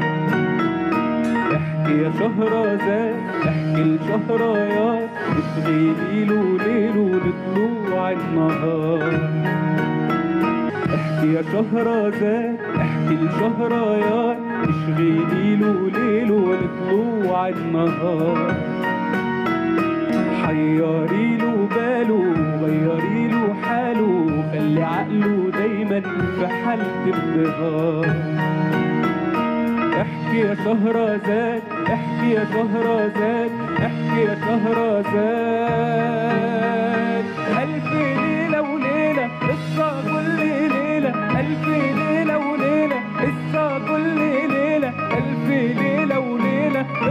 احكي يا شهرزاد احكي لشهريار اشغلي له ليل ولطلوع النهار احكي يا شهرزاد احكي لشهريار اشغلي له ليل ولطلوع النهار حيري له باله غيري له حاله خلي عقله دايما في حالة انبهار احكي يا شهرزاد احكي يا شهرزاد احكي يا شهرزاد ألف ليلة وليلة قصة كل ليلة ألف ليلة وليلة قصة كل ليلة ألف ليلة وليلة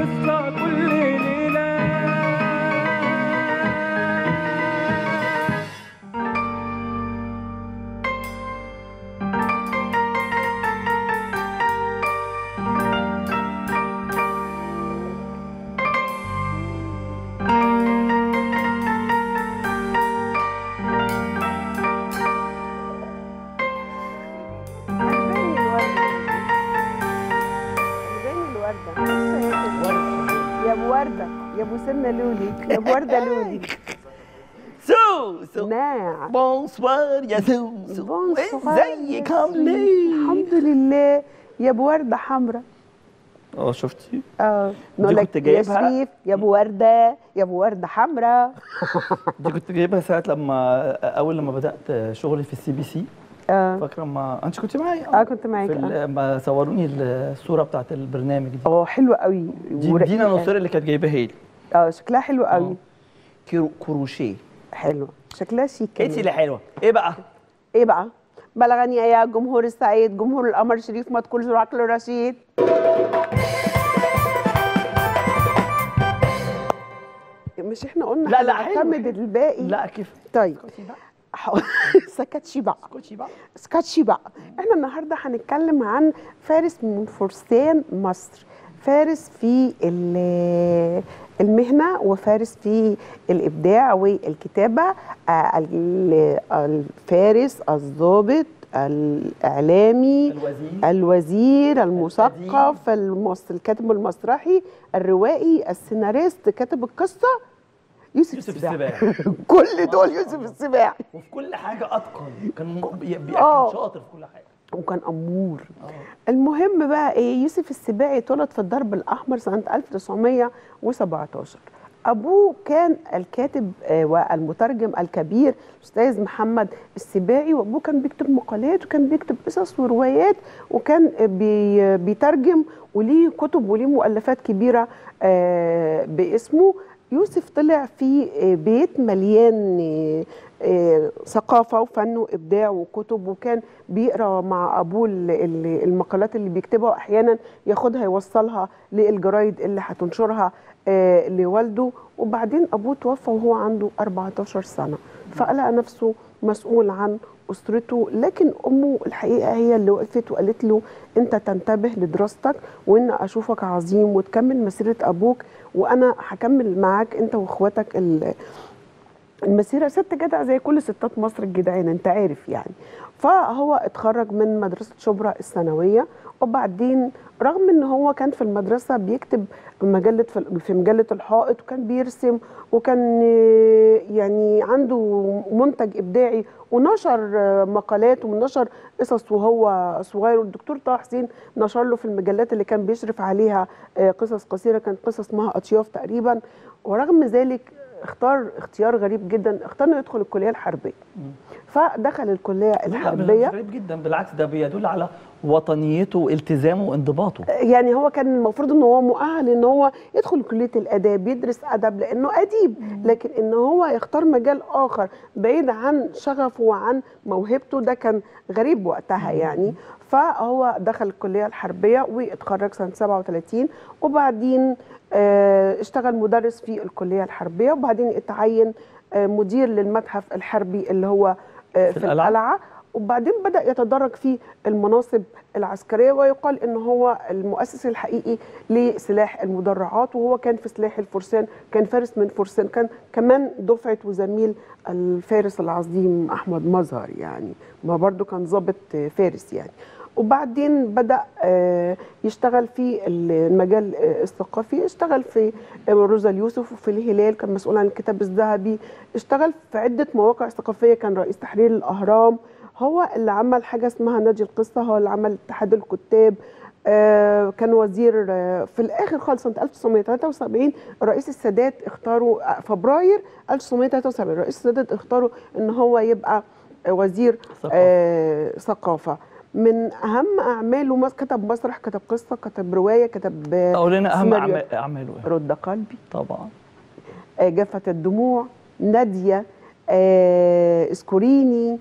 ابو سنه لولي يا ابو ورده لولي سو سو نعم بونسوار يا سوسو بونسوار ازيك يا عامله سيدي. ايه؟ الحمد لله يا ابو ورده حمراء اه شفتي؟ اه نقول لك كنت يا جايبها؟ شريف يا ابو ورده يا ابو ورده حمراء دي كنت جايبها ساعة لما اول لما بدأت شغلي في السي بي سي اه فاكرة ما انت كنت معايا اه كنت معاك في ال- اه لما صوروني الصورة بتاعت البرنامج دي اه حلوه قوي دي ورقيقة. دينا نصير اللي كانت جايباها لي اه شكلها حلو قوي كيرو كروشيه حلوه شكلها شيك انت كمان. اللي حلوة ايه بقى؟ ايه بقى بلغني يا جمهور السعيد جمهور القمر شريف ما تكونش عقل رشيد مش احنا قلنا لا، لا، حلو، هنعتمد حلو. الباقي لا كيف؟ طيب سكتشي بقى كوتشي بقى سكتشي بقى احنا النهارده هنتكلم عن فارس من فرسان مصر فارس في ال- المهنه وفارس في الابداع والكتابه آه، ال- الفارس الضابط الاعلامي الوزير الوزير المثقف المص... الكاتب المسرحي الروائي السيناريست كاتب القصه يوسف, يوسف السباعي السباعي كل دول يوسف السباعي وفي كل حاجة أتقن كان م- بي- بي- آه. كان شاطر في كل حاجة وكان أمور اه المهم بقى ايه يوسف السباعي اتولد في الدرب الاحمر سنه 1917 ابوه كان الكاتب آه، والمترجم الكبير الاستاذ محمد السباعي وابوه كان بيكتب مقالات وكان بيكتب قصص وروايات وكان آه، بي بيترجم وليه كتب وليه مؤلفات كبيره آه، باسمه يوسف طلع في آه، بيت مليان آه، آه، ثقافه وفن وابداع وكتب وكان بيقرا مع ابوه ال- ال- المقالات اللي بيكتبها واحيانا ياخدها يوصلها للجرايد اللي هتنشرها آه، لوالده وبعدين ابوه توفى وهو عنده 14 سنه فلقى نفسه مسؤول عن اسرته لكن امه الحقيقه هي اللي وقفت وقالت له انت تنتبه لدراستك وان اشوفك عظيم وتكمل مسيره ابوك وانا هكمل معاك انت واخواتك ال- المسيره ست جدع زي كل ستات مصر الجدعان انت عارف يعني فهو اتخرج من مدرسه شبرا الثانويه وبعدين رغم ان هو كان في المدرسه بيكتب مجله في في مجله الحائط وكان بيرسم وكان آه، يعني عنده منتج ابداعي ونشر آه، مقالات ونشر قصص وهو صغير والدكتور طه حسين نشر له في المجلات اللي كان بيشرف عليها آه، قصص قصيره كانت قصص اسمها اطياف تقريبا ورغم ذلك اختار اختيار غريب جدا اختار انه يدخل الكليه الحربيه فدخل الكليه لا، مش الحربيه غريب جدا بالعكس ده بيدل على وطنيته والتزامه وانضباطه يعني هو كان المفروض ان هو مؤهل ان هو يدخل كليه الاداب يدرس ادب لانه اديب لكن ان هو يختار مجال اخر بعيد عن شغفه وعن موهبته ده كان غريب وقتها يعني فهو دخل الكليه الحربيه واتخرج سنه 37 وبعدين آه، اشتغل مدرس في الكليه الحربيه وبعدين اتعين آه، مدير للمتحف الحربي اللي هو آه، في في القلعة؟ القلعه وبعدين بدا يتدرج في المناصب العسكريه ويقال ان هو المؤسس الحقيقي لسلاح المدرعات وهو كان في سلاح الفرسان كان فارس من فرسان كان كمان دفعه وزميل الفارس العظيم احمد مظهر يعني ما برضو كان ضابط فارس يعني وبعدين بدا آه، يشتغل في المجال آه، الثقافي اشتغل في روزا اليوسف وفي الهلال كان مسؤول عن الكتاب الذهبي اشتغل في عده مواقع ثقافيه كان رئيس تحرير الاهرام هو اللي عمل حاجه اسمها نادي القصه هو اللي عمل اتحاد الكتاب آه، كان وزير آه، في الاخر خالص سنه 1973 رئيس السادات اختاره آه، فبراير 1973 رئيس السادات اختاره ان هو يبقى آه، وزير ثقافة. آه، ثقافه من اهم اعماله مس- كتب مسرح كتب قصه كتب روايه كتب آه، اقول لنا اهم سيناريو. أعمال- اعماله ايه رد قلبي طبعا آه، جافة الدموع نادية آه، اسكوريني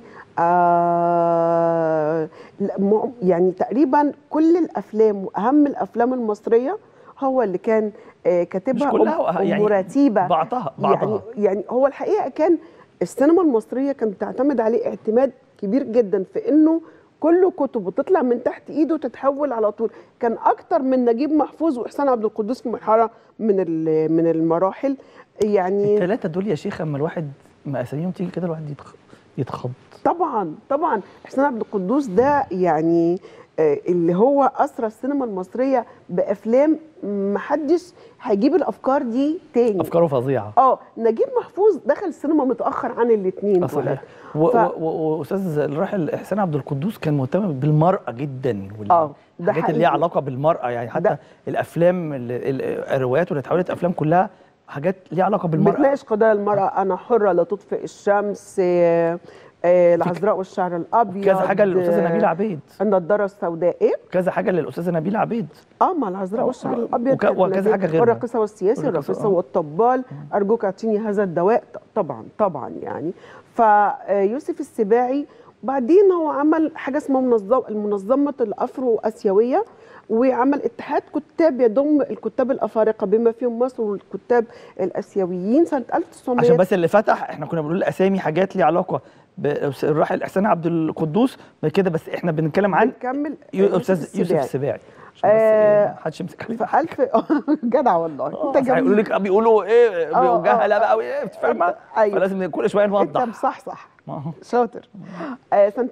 آه، لا، م- يعني تقريبا كل الافلام واهم الافلام المصريه هو اللي كان آه، كاتبها مش كلها وم- يعني ومرتبه بعضها يعني بعضها يعني هو الحقيقه كان السينما المصريه كانت بتعتمد عليه اعتماد كبير جدا في انه كل كتبه تطلع من تحت ايده تتحول على طول كان اكتر من نجيب محفوظ واحسان عبد القدوس في مرحله من ال- من المراحل يعني الثلاثه دول يا شيخ اما الواحد مقاسيهم تيجي كده الواحد يتخ... يتخض طبعا طبعا حسين عبد القدوس ده يعني آه، اللي هو اسرى السينما المصريه بافلام محدش هيجيب الافكار دي تاني افكاره فظيعه اه نجيب محفوظ دخل السينما متاخر عن الاثنين آه، صحيح و- ف- و- و- واستاذ الراحل احسان عبد القدوس كان مهتم بالمراه جدا وال- اه ده الحاجات اللي ليها حقيقي. علاقه بالمراه يعني حتى ده- الافلام ال- ال- الروايات اللي اتحولت افلام كلها حاجات ليها علاقه بالمراه بتناقش قضايا المراه انا حره لا تطفئ الشمس آه، آه، العذراء والشعر الابيض كذا حاجه للاستاذه نبيله عبيد النضاره السوداء ايه كذا حاجه للاستاذه نبيله عبيد اه ما العذراء والشعر الابيض وك- كانت وكذا نازلة. حاجة غيرها. والراقصه والسياسي والراقصة، الراقصه آه. والطبال ارجوك اعطيني هذا الدواء ط- طبعا طبعا يعني فيوسف السباعي بعدين هو عمل حاجه اسمها منظمه المنظمه الافرو اسيويه وعمل اتحاد كتاب يضم الكتاب الافارقه بما فيهم مصر والكتاب الاسيويين سنه 1900 عشان بس اللي فتح احنا كنا بنقول اسامي حاجات ليها علاقه بالراحل احسان عبد القدوس كده بس احنا بنتكلم عن بنكمل يو- استاذ يوسف السباعي عشان بس آه، إيه، محدش يمسك عليه في ألف جدع والله انت أصل هيقولوا جميل لك بيقولوا ايه آه، بيوجهها آه، بقى وايه فاهمه أيوة. فلازم كل شويه انت نوضح مصحصح ما هو. شاطر آه، سنة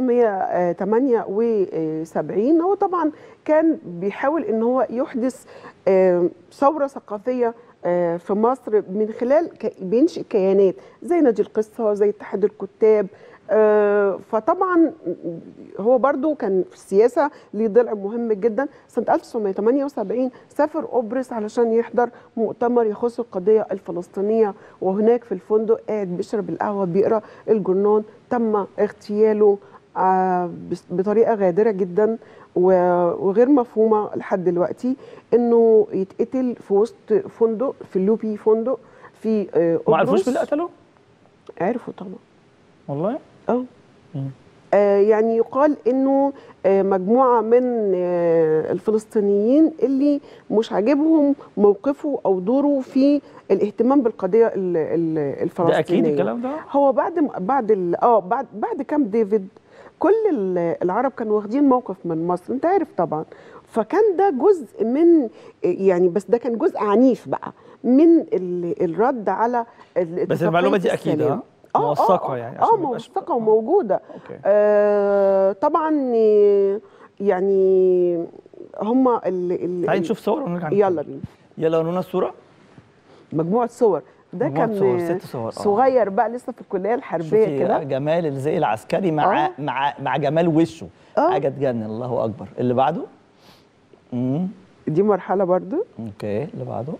1978 هو طبعا كان بيحاول ان هو يحدث آه، ثورة ثقافية آه، في مصر من خلال ك- بينشئ كيانات زي نادي القصة زي اتحاد الكتاب آه، فطبعا هو برضو كان في السياسة ليه ضلع مهم جدا سنة 1978 سافر قبرص علشان يحضر مؤتمر يخص القضية الفلسطينية وهناك في الفندق قاعد بيشرب القهوة بيقرأ الجرنان تم اغتياله آه، بس- بطريقة غادرة جدا و- وغير مفهومة لحد دلوقتي انه يتقتل في وسط فندق في اللوبي فندق في آه، ما عرفوش قبرص. باللي قتلوه عرفوا طبعا والله اه آه، يعني يقال انه آه، مجموعه من آه، الفلسطينيين اللي مش عاجبهم موقفه او دوره في الاهتمام بالقضيه ال- ال- الفلسطينيه ده اكيد الكلام ده هو بعد ما- بعد ال- اه بعد بعد كامب ديفيد كل ال- العرب كانوا واخدين موقف من مصر انت عارف طبعا فكان ده جزء من يعني بس ده كان جزء عنيف بقى من ال- الرد على بس المعلومه دي اكيد السلام. ها آه، موثقه آه، يعني اه عشان ما يبقاش- موثقه وموجوده اوكي آه طبعا آه، يعني هم ال ال تعالي نشوف صور ونرجع يلا نكمل. بينا يلا ورينا الصوره مجموعه صور ده مجموعة كان صور، آه، ست صور، آه. صغير بقى لسه في الكليه الحربيه شوفي كده جمال الزي العسكري مع آه. مع مع جمال وشه آه. حاجه تجنن الله اكبر اللي بعده امم دي مرحله برضو اوكي اللي بعده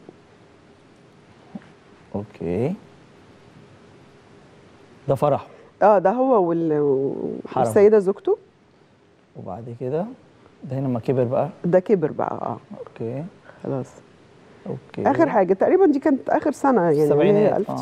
اوكي ده فرح اه ده هو وال... حرم. والسيده زوجته وبعد كده ده هنا لما كبر بقى ده كبر بقى اه اوكي خلاص اوكي اخر حاجه تقريبا دي كانت اخر سنه يعني اللي هي السبعينات، آه.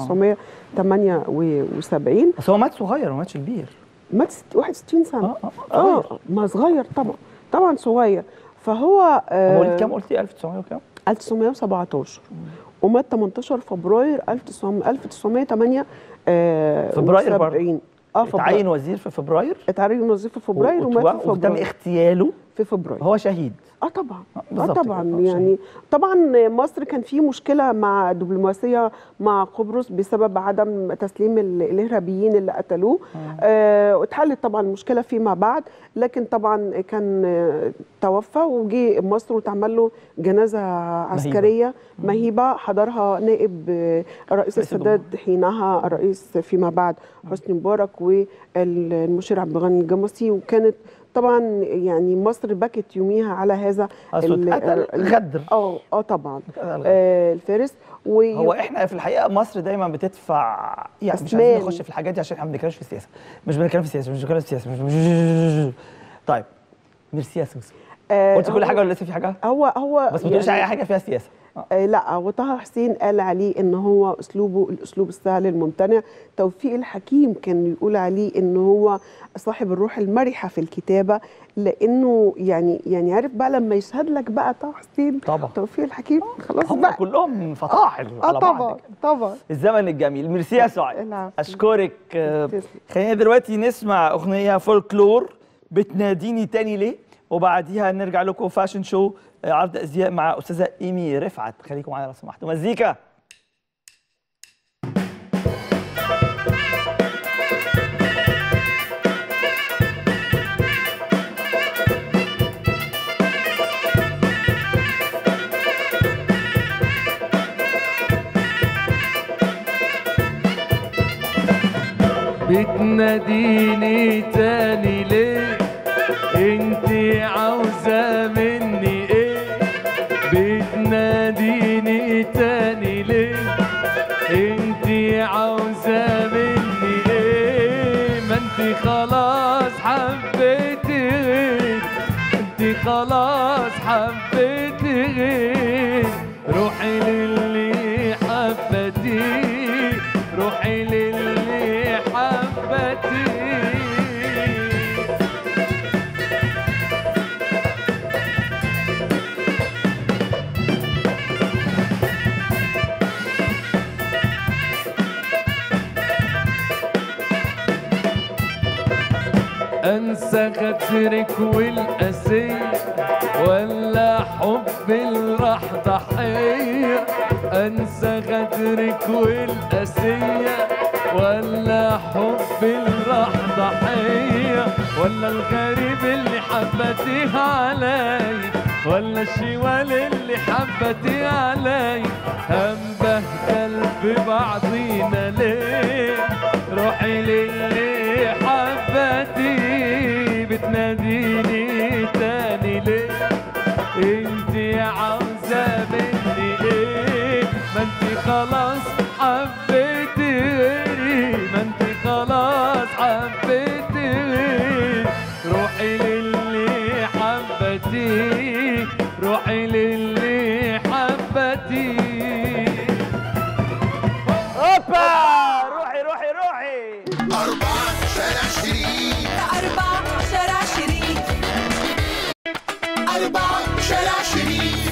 1978 بس هو مات صغير ما ماتش كبير مات ست- 61 سنه اه اه صغير اه ما صغير طبعا طبعا صغير فهو آه هو ولد كام قلتي 1900 وكام 1917 ومات 18 فبراير 1900 1908 آه فبراير برضه. وسبعين. اه اتعين فبراير وزير في فبراير اتعين وظيفه في فبراير وتوا- ومات في وتم فبراير اغتياله في فبراير هو شهيد اه طبعا اه بالظبط طبعا كده، آه، يعني طبعا مصر كان في مشكله مع دبلوماسيه مع قبرص بسبب عدم تسليم ال- الارهابيين اللي قتلوه آه واتحلت طبعا المشكله فيما بعد لكن طبعا كان آه، توفى وجي مصر وتعمل له جنازه عسكريه مهيبه حضرها نائب آه، الرئيس رئيس السادات حينها الرئيس فيما بعد حسني مبارك والمشير عبد الغني الجمصي وكانت طبعا يعني مصر بكت يوميها على هذا أصل ال- اتقتل ال- غدر اه اه طبعا اتقتل آه الفارس و هو احنا في الحقيقه مصر دايما بتدفع يعني مش أثمان. عايزين نخش في الحاجات دي عشان احنا ما بنتكلمش في السياسه مش بنتكلم في السياسه مش بنتكلم في السياسه مش, مش طيب ميرسي يا سوسو آه قلت كل هو- حاجه ولا لسه في حاجه هو هو بس ما تقولش يعني- اي حاجه فيها سياسه آه. آه لا وطه حسين قال عليه ان هو اسلوبه الاسلوب السهل الممتنع توفيق الحكيم كان يقول عليه ان هو صاحب الروح المرحه في الكتابه لانه يعني يعني عارف بقى لما يشهد لك بقى طه حسين طبعا توفيق الحكيم خلاص هم بقى كلهم فطاحل اه على طبعا بعض طبعا الزمن الجميل ميرسي يا سعاد العفو. اشكرك آه، تسلم. خلينا دلوقتي نسمع اغنيه فولكلور بتناديني تاني ليه وبعديها نرجع لكم فاشن شو آه، عرض ازياء مع استاذه ايمي رفعت خليكم معايا لو سمحتوا مزيكا بتناديني تاني ليه انتي عاوزة مني ايه بتناديني تاني ليه انتي عاوزة مني ايه ما انتي خلاص حبيتي غير انتي خلاص حبيتي غير روحي للي حبتي روحي للي حبتي انسى خاطرك والقسية ولا حب راح ضحية انسى خاطرك والقسية ولا حب راح ضحية ولا الغريب اللي حبتيه علي ولا الشوال اللي حبتيه علي هنبهدل في بعضينا ليه روحي للي حبتي بتناديني تاني ليه انتي عاوزة مني ايه ما انتي خلاص حبيتي غيري ما انتي خلاص حبيتي غيري روحي للي حبتي روحي للي حبتي هوبا روحي روحي روحي أربعة شارع شريف أربعة شارع شريف أربعة شارع شريف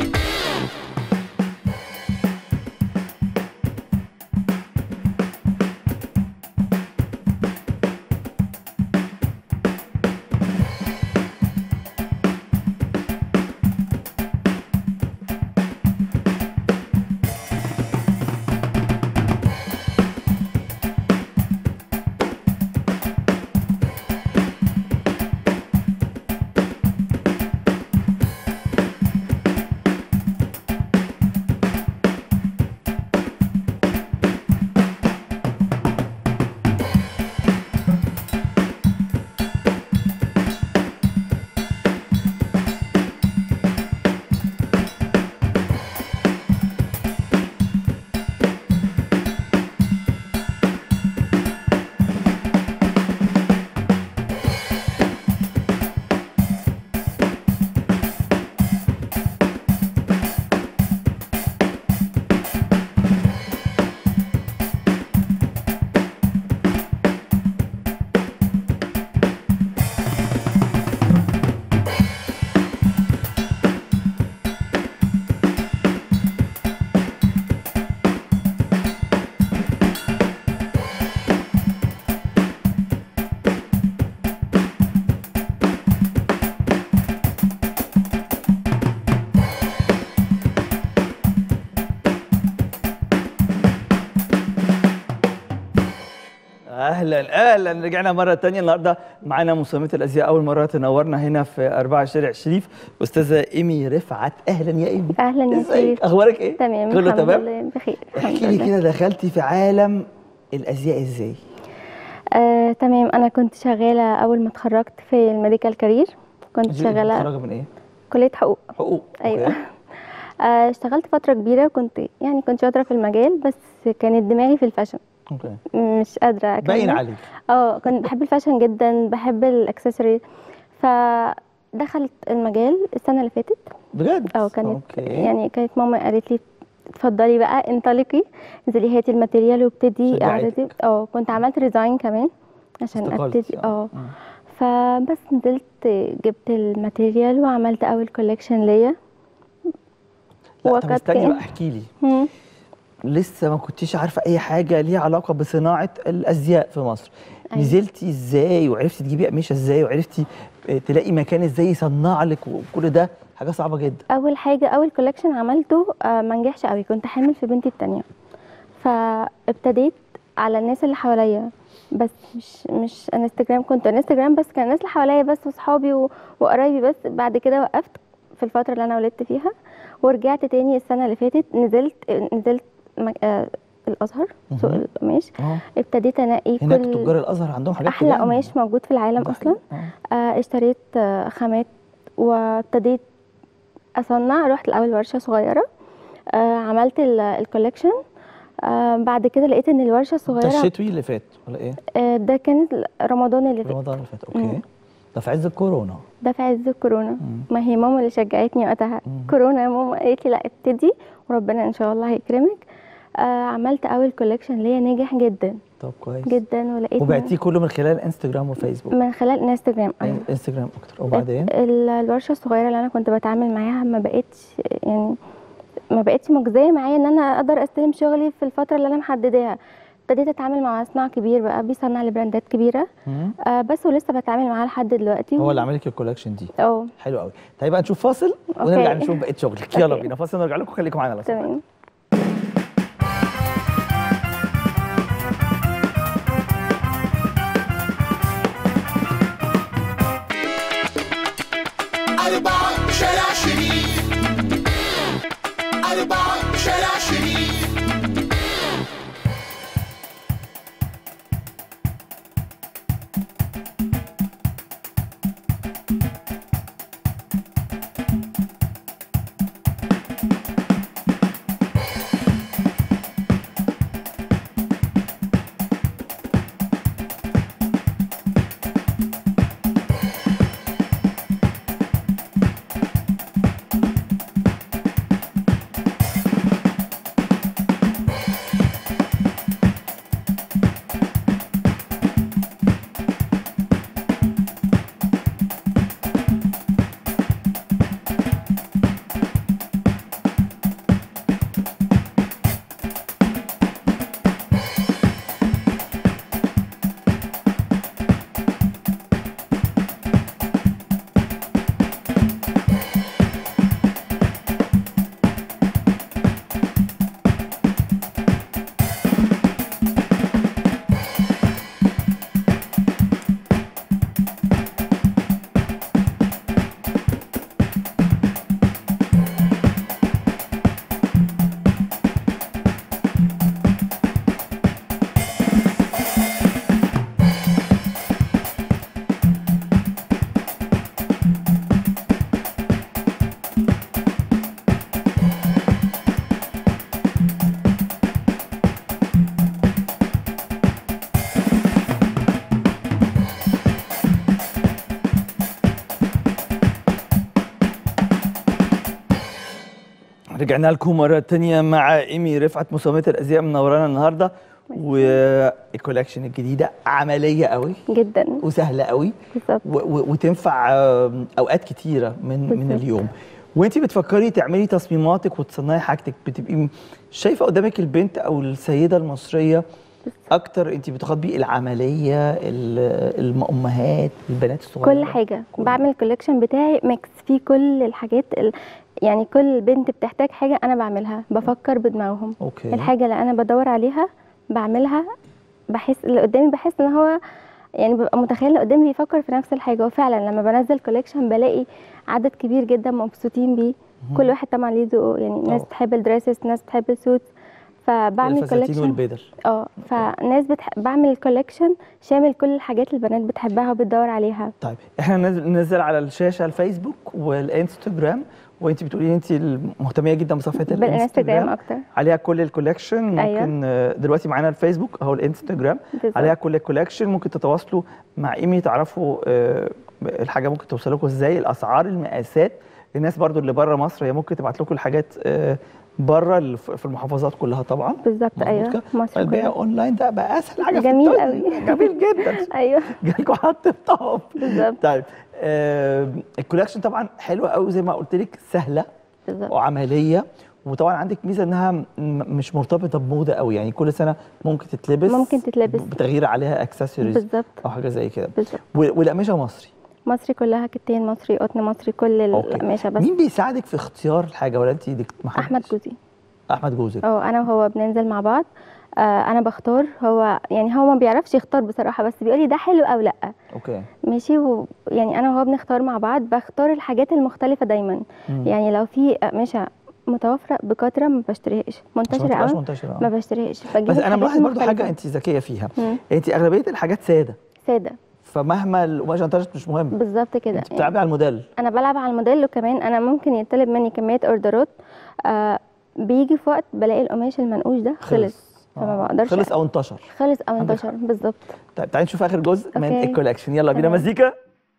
اهلا اهلا رجعنا مره تانية النهارده معانا مصممه الازياء اول مره تنورنا هنا في أربعة شارع شريف استاذه ايمي رفعت اهلا يا ايمي اهلا يا ازيك شريف اخبارك ايه تمام كله الحمد تمام لله بخير الحمد احكي لي لله كده دخلتي في عالم الازياء ازاي آه، تمام انا كنت شغاله اول ما اتخرجت في الميديكال كارير كنت أنت شغاله متخرجه من ايه كليه حقوق حقوق ايوه أوكي. آه، اشتغلت فتره كبيره كنت يعني كنت شاطره في المجال بس كانت دماغي في الفاشن اوكي مش قادره اكمل باين عليك اه كنت بحب الفاشن جدا بحب الاكسسوري فدخلت المجال السنه اللي فاتت بجد اه كانت أوكي. يعني كانت ماما قالت لي اتفضلي بقى انطلقي انزلي هاتي الماتيريال وابتدي شجعتك. اعرضي اه كنت عملت ريزاين كمان عشان استقلتي، ابتدي آه. اه فبس نزلت جبت الماتيريال وعملت اول كوليكشن ليا لا طب وقد استني كان- بقى احكي لي مم. لسه ما كنتيش عارفه اي حاجه ليها علاقه بصناعه الازياء في مصر أيوة. نزلتي ازاي وعرفتي تجيبي قماشه ازاي وعرفتي آه، تلاقي مكان ازاي يصنع لك وكل ده حاجه صعبه جدا اول حاجه اول كوليكشن عملته آه، ما نجحش قوي كنت حامل في بنتي التانية فابتديت على الناس اللي حواليا بس مش مش انستجرام كنت انستجرام بس كان الناس اللي حواليا بس وصحابي و- وقرايبي بس بعد كده وقفت في الفتره اللي انا ولدت فيها ورجعت تاني السنه اللي فاتت نزلت نزلت مك- آه، الازهر سوق مهم. القماش اه ابتديت انقي هناك كل تجار الازهر عندهم حاجات احلى تجنن. قماش موجود في العالم ده اصلا حقيقي. آه. آه، اشتريت آه، خامات وابتديت اصنع رحت الاول ورشه صغيره آه، عملت ال- الكوليكشن آه، بعد كده لقيت ان الورشه ده الصغيره الشتوي اللي فات ولا ايه؟ آه، ده كانت رمضان اللي فات رمضان اللي فات اوكي مم. ده في عز الكورونا ده في عز الكورونا مم. ما هي ماما اللي شجعتني وقتها مم. كورونا يا ماما قالت لي لا ابتدي وربنا ان شاء الله هيكرمك آه عملت اول كوليكشن ليا ناجح جدا طب كويس جدا ولقيت وبعتيه كله من خلال انستجرام وفيسبوك من خلال انستجرام ايوه انستجرام اكتر وبعدين ال- الورشه الصغيره اللي انا كنت بتعامل معاها ما بقتش يعني ما بقتش مجزيه معايا ان انا اقدر استلم شغلي في الفتره اللي انا محدداها ابتديت اتعامل مع مصنع كبير بقى بيصنع لبراندات كبيره مم. آه بس ولسه بتعامل معاه لحد دلوقتي هو اللي عامل لك الكولكشن دي اه حلو قوي طيب بقى نشوف فاصل أوكي. ونرجع نشوف بقيه شغلك يلا أوكي. بينا فاصل نرجع لكم خليكم معانا لو سمحتوا. تمام أربعة شارع شريف أربعة شارع شريف رجعنا لكم مرة تانية مع إيمي رفعت مصممة الأزياء منورانا النهاردة والكولكشن الجديدة عملية قوي جدا وسهلة قوي بالظبط و- و- وتنفع آم، أوقات كتيرة من من بالظبط. اليوم وانت بتفكري تعملي تصميماتك وتصنعي حاجتك بتبقي م- شايفة قدامك البنت أو السيدة المصرية أكتر انت بتخاطبي العملية ال- الأمهات البنات الصغيرة كل حاجه بعمل الكوليكشن بتاعي ميكس فيه كل الحاجات ال... يعني كل بنت بتحتاج حاجه انا بعملها بفكر بدماغهم أوكي الحاجه اللي انا بدور عليها بعملها بحس اللي قدامي بحس ان هو يعني ببقى متخيل اللي قدامي بيفكر في نفس الحاجه وفعلا لما بنزل كوليكشن بلاقي عدد كبير جدا مبسوطين بيه كل واحد طبعا ليه ذوقه يعني ناس طبعا. بتحب الدريسز ناس بتحب السوتس فبعمل الفساتين كوليكشن والبدل اه فناس بتح... بعمل كوليكشن شامل كل الحاجات اللي البنات بتحبها وبتدور عليها طيب احنا ننزل ننزل على الشاشه الفيسبوك والانستجرام وانت بتقولي انت مهتميه جدا بصفحه بالانستجرام الانستجرام اكتر عليها كل الكولكشن أيوة. ممكن آه، دلوقتي معانا الفيسبوك اهو الانستجرام بالظبط. عليها كل الكولكشن ممكن تتواصلوا مع ايمي تعرفوا آه، الحاجه ممكن توصل لكم ازاي الاسعار المقاسات الناس برضو اللي بره مصر هي ممكن تبعت لكم الحاجات آه، بره اللي في في المحافظات كلها طبعا بالظبط مظبوط ايوه كده؟ مصر البيع كلها اونلاين ده بقى اسهل حاجه في جميل الدنيا. قوي. جميل جدا ايوه جالكوا حط الطعم بالظبط طيب آه الكولكشن طبعا حلوه قوي زي ما قلت لك سهله بالظبط وعمليه وطبعا عندك ميزه انها م- مش مرتبطه بموضه قوي يعني كل سنه ممكن تتلبس ممكن تتلبس. بتغيير عليها اكسسوارز بالظبط او حاجه زي كده بالظبط و- والقماشه مصري مصري كلها كتان مصري قطن مصري كل أوكي. القماشه بس مين بيساعدك في اختيار الحاجه ولا انت دك- محدش؟ احمد جوزي احمد جوزك اه انا وهو بننزل مع بعض آه انا بختار هو يعني هو ما بيعرفش يختار بصراحه بس بيقولي ده حلو او لا اوكي ماشي و يعني انا وهو بنختار مع بعض بختار الحاجات المختلفه دايما مم. يعني لو في قماشه متوفره بكثره ما بشتريهاش عشان منتشره ما تبقاش قوي منتشره ما آه. بشتريهاش بجيب بس انا الحاجات ملاحظ برضو حاجه المختلفة. انت ذكيه فيها مم. انت اغلبيه الحاجات ساده ساده فمهما القماشه انتشرت مش مهم بالظبط كده انت بتلعبي على الموديل انا بلعب على الموديل وكمان انا ممكن يطلب مني كميه اوردرات آه بيجي في وقت بلاقي القماش المنقوش ده خلص فما آه. بقدرش خلص او انتشر خلص او عندك انتشر بالظبط طيب تعالي نشوف اخر جزء من أوكي. الكولكشن يلا بينا تمام. مزيكا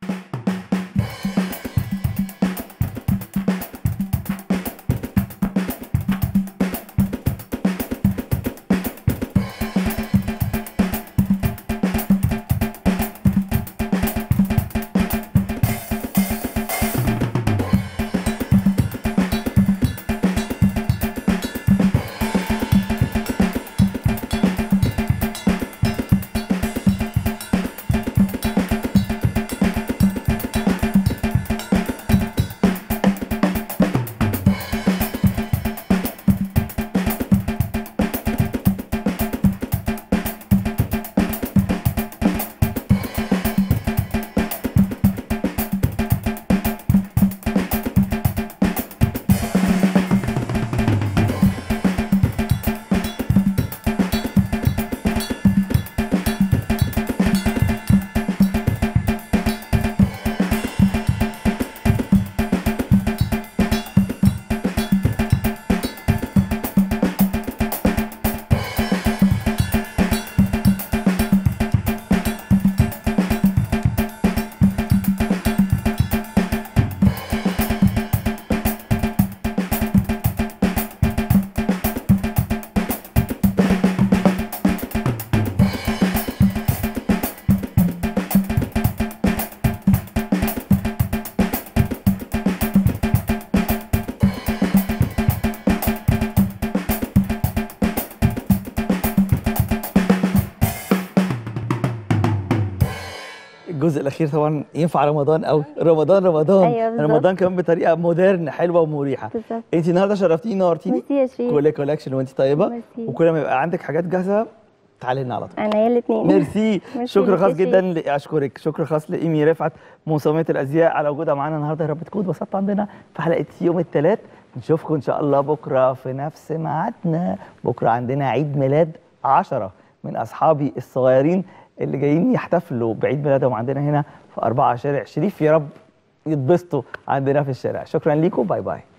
الجزء الاخير طبعا ينفع رمضان قوي رمضان رمضان أيوة بالظبط. رمضان كمان بطريقه مودرن حلوه ومريحه بالظبط انت النهارده شرفتيني نورتيني ميرسي يا شريف كل كولكشن وانت طيبه ميرسي. وكل ما يبقى عندك حاجات جاهزه تعالي لنا على طول انا هي الاثنين ميرسي ميرسي شكر ليك خاص يا جدا شريف. ل- اشكرك شكر خاص لايمي رفعت مصممه الازياء على وجودها معانا النهارده يا رب تكونوا اتبسطتوا عندنا في حلقه يوم الثلاث نشوفكم ان شاء الله بكره في نفس ميعادنا بكره عندنا عيد ميلاد عشرة من اصحابي الصغيرين اللي جايين يحتفلوا بعيد ميلادهم عندنا هنا في أربعة شارع شريف يا رب يتبسطوا عندنا في الشارع شكرا ليكم باي باي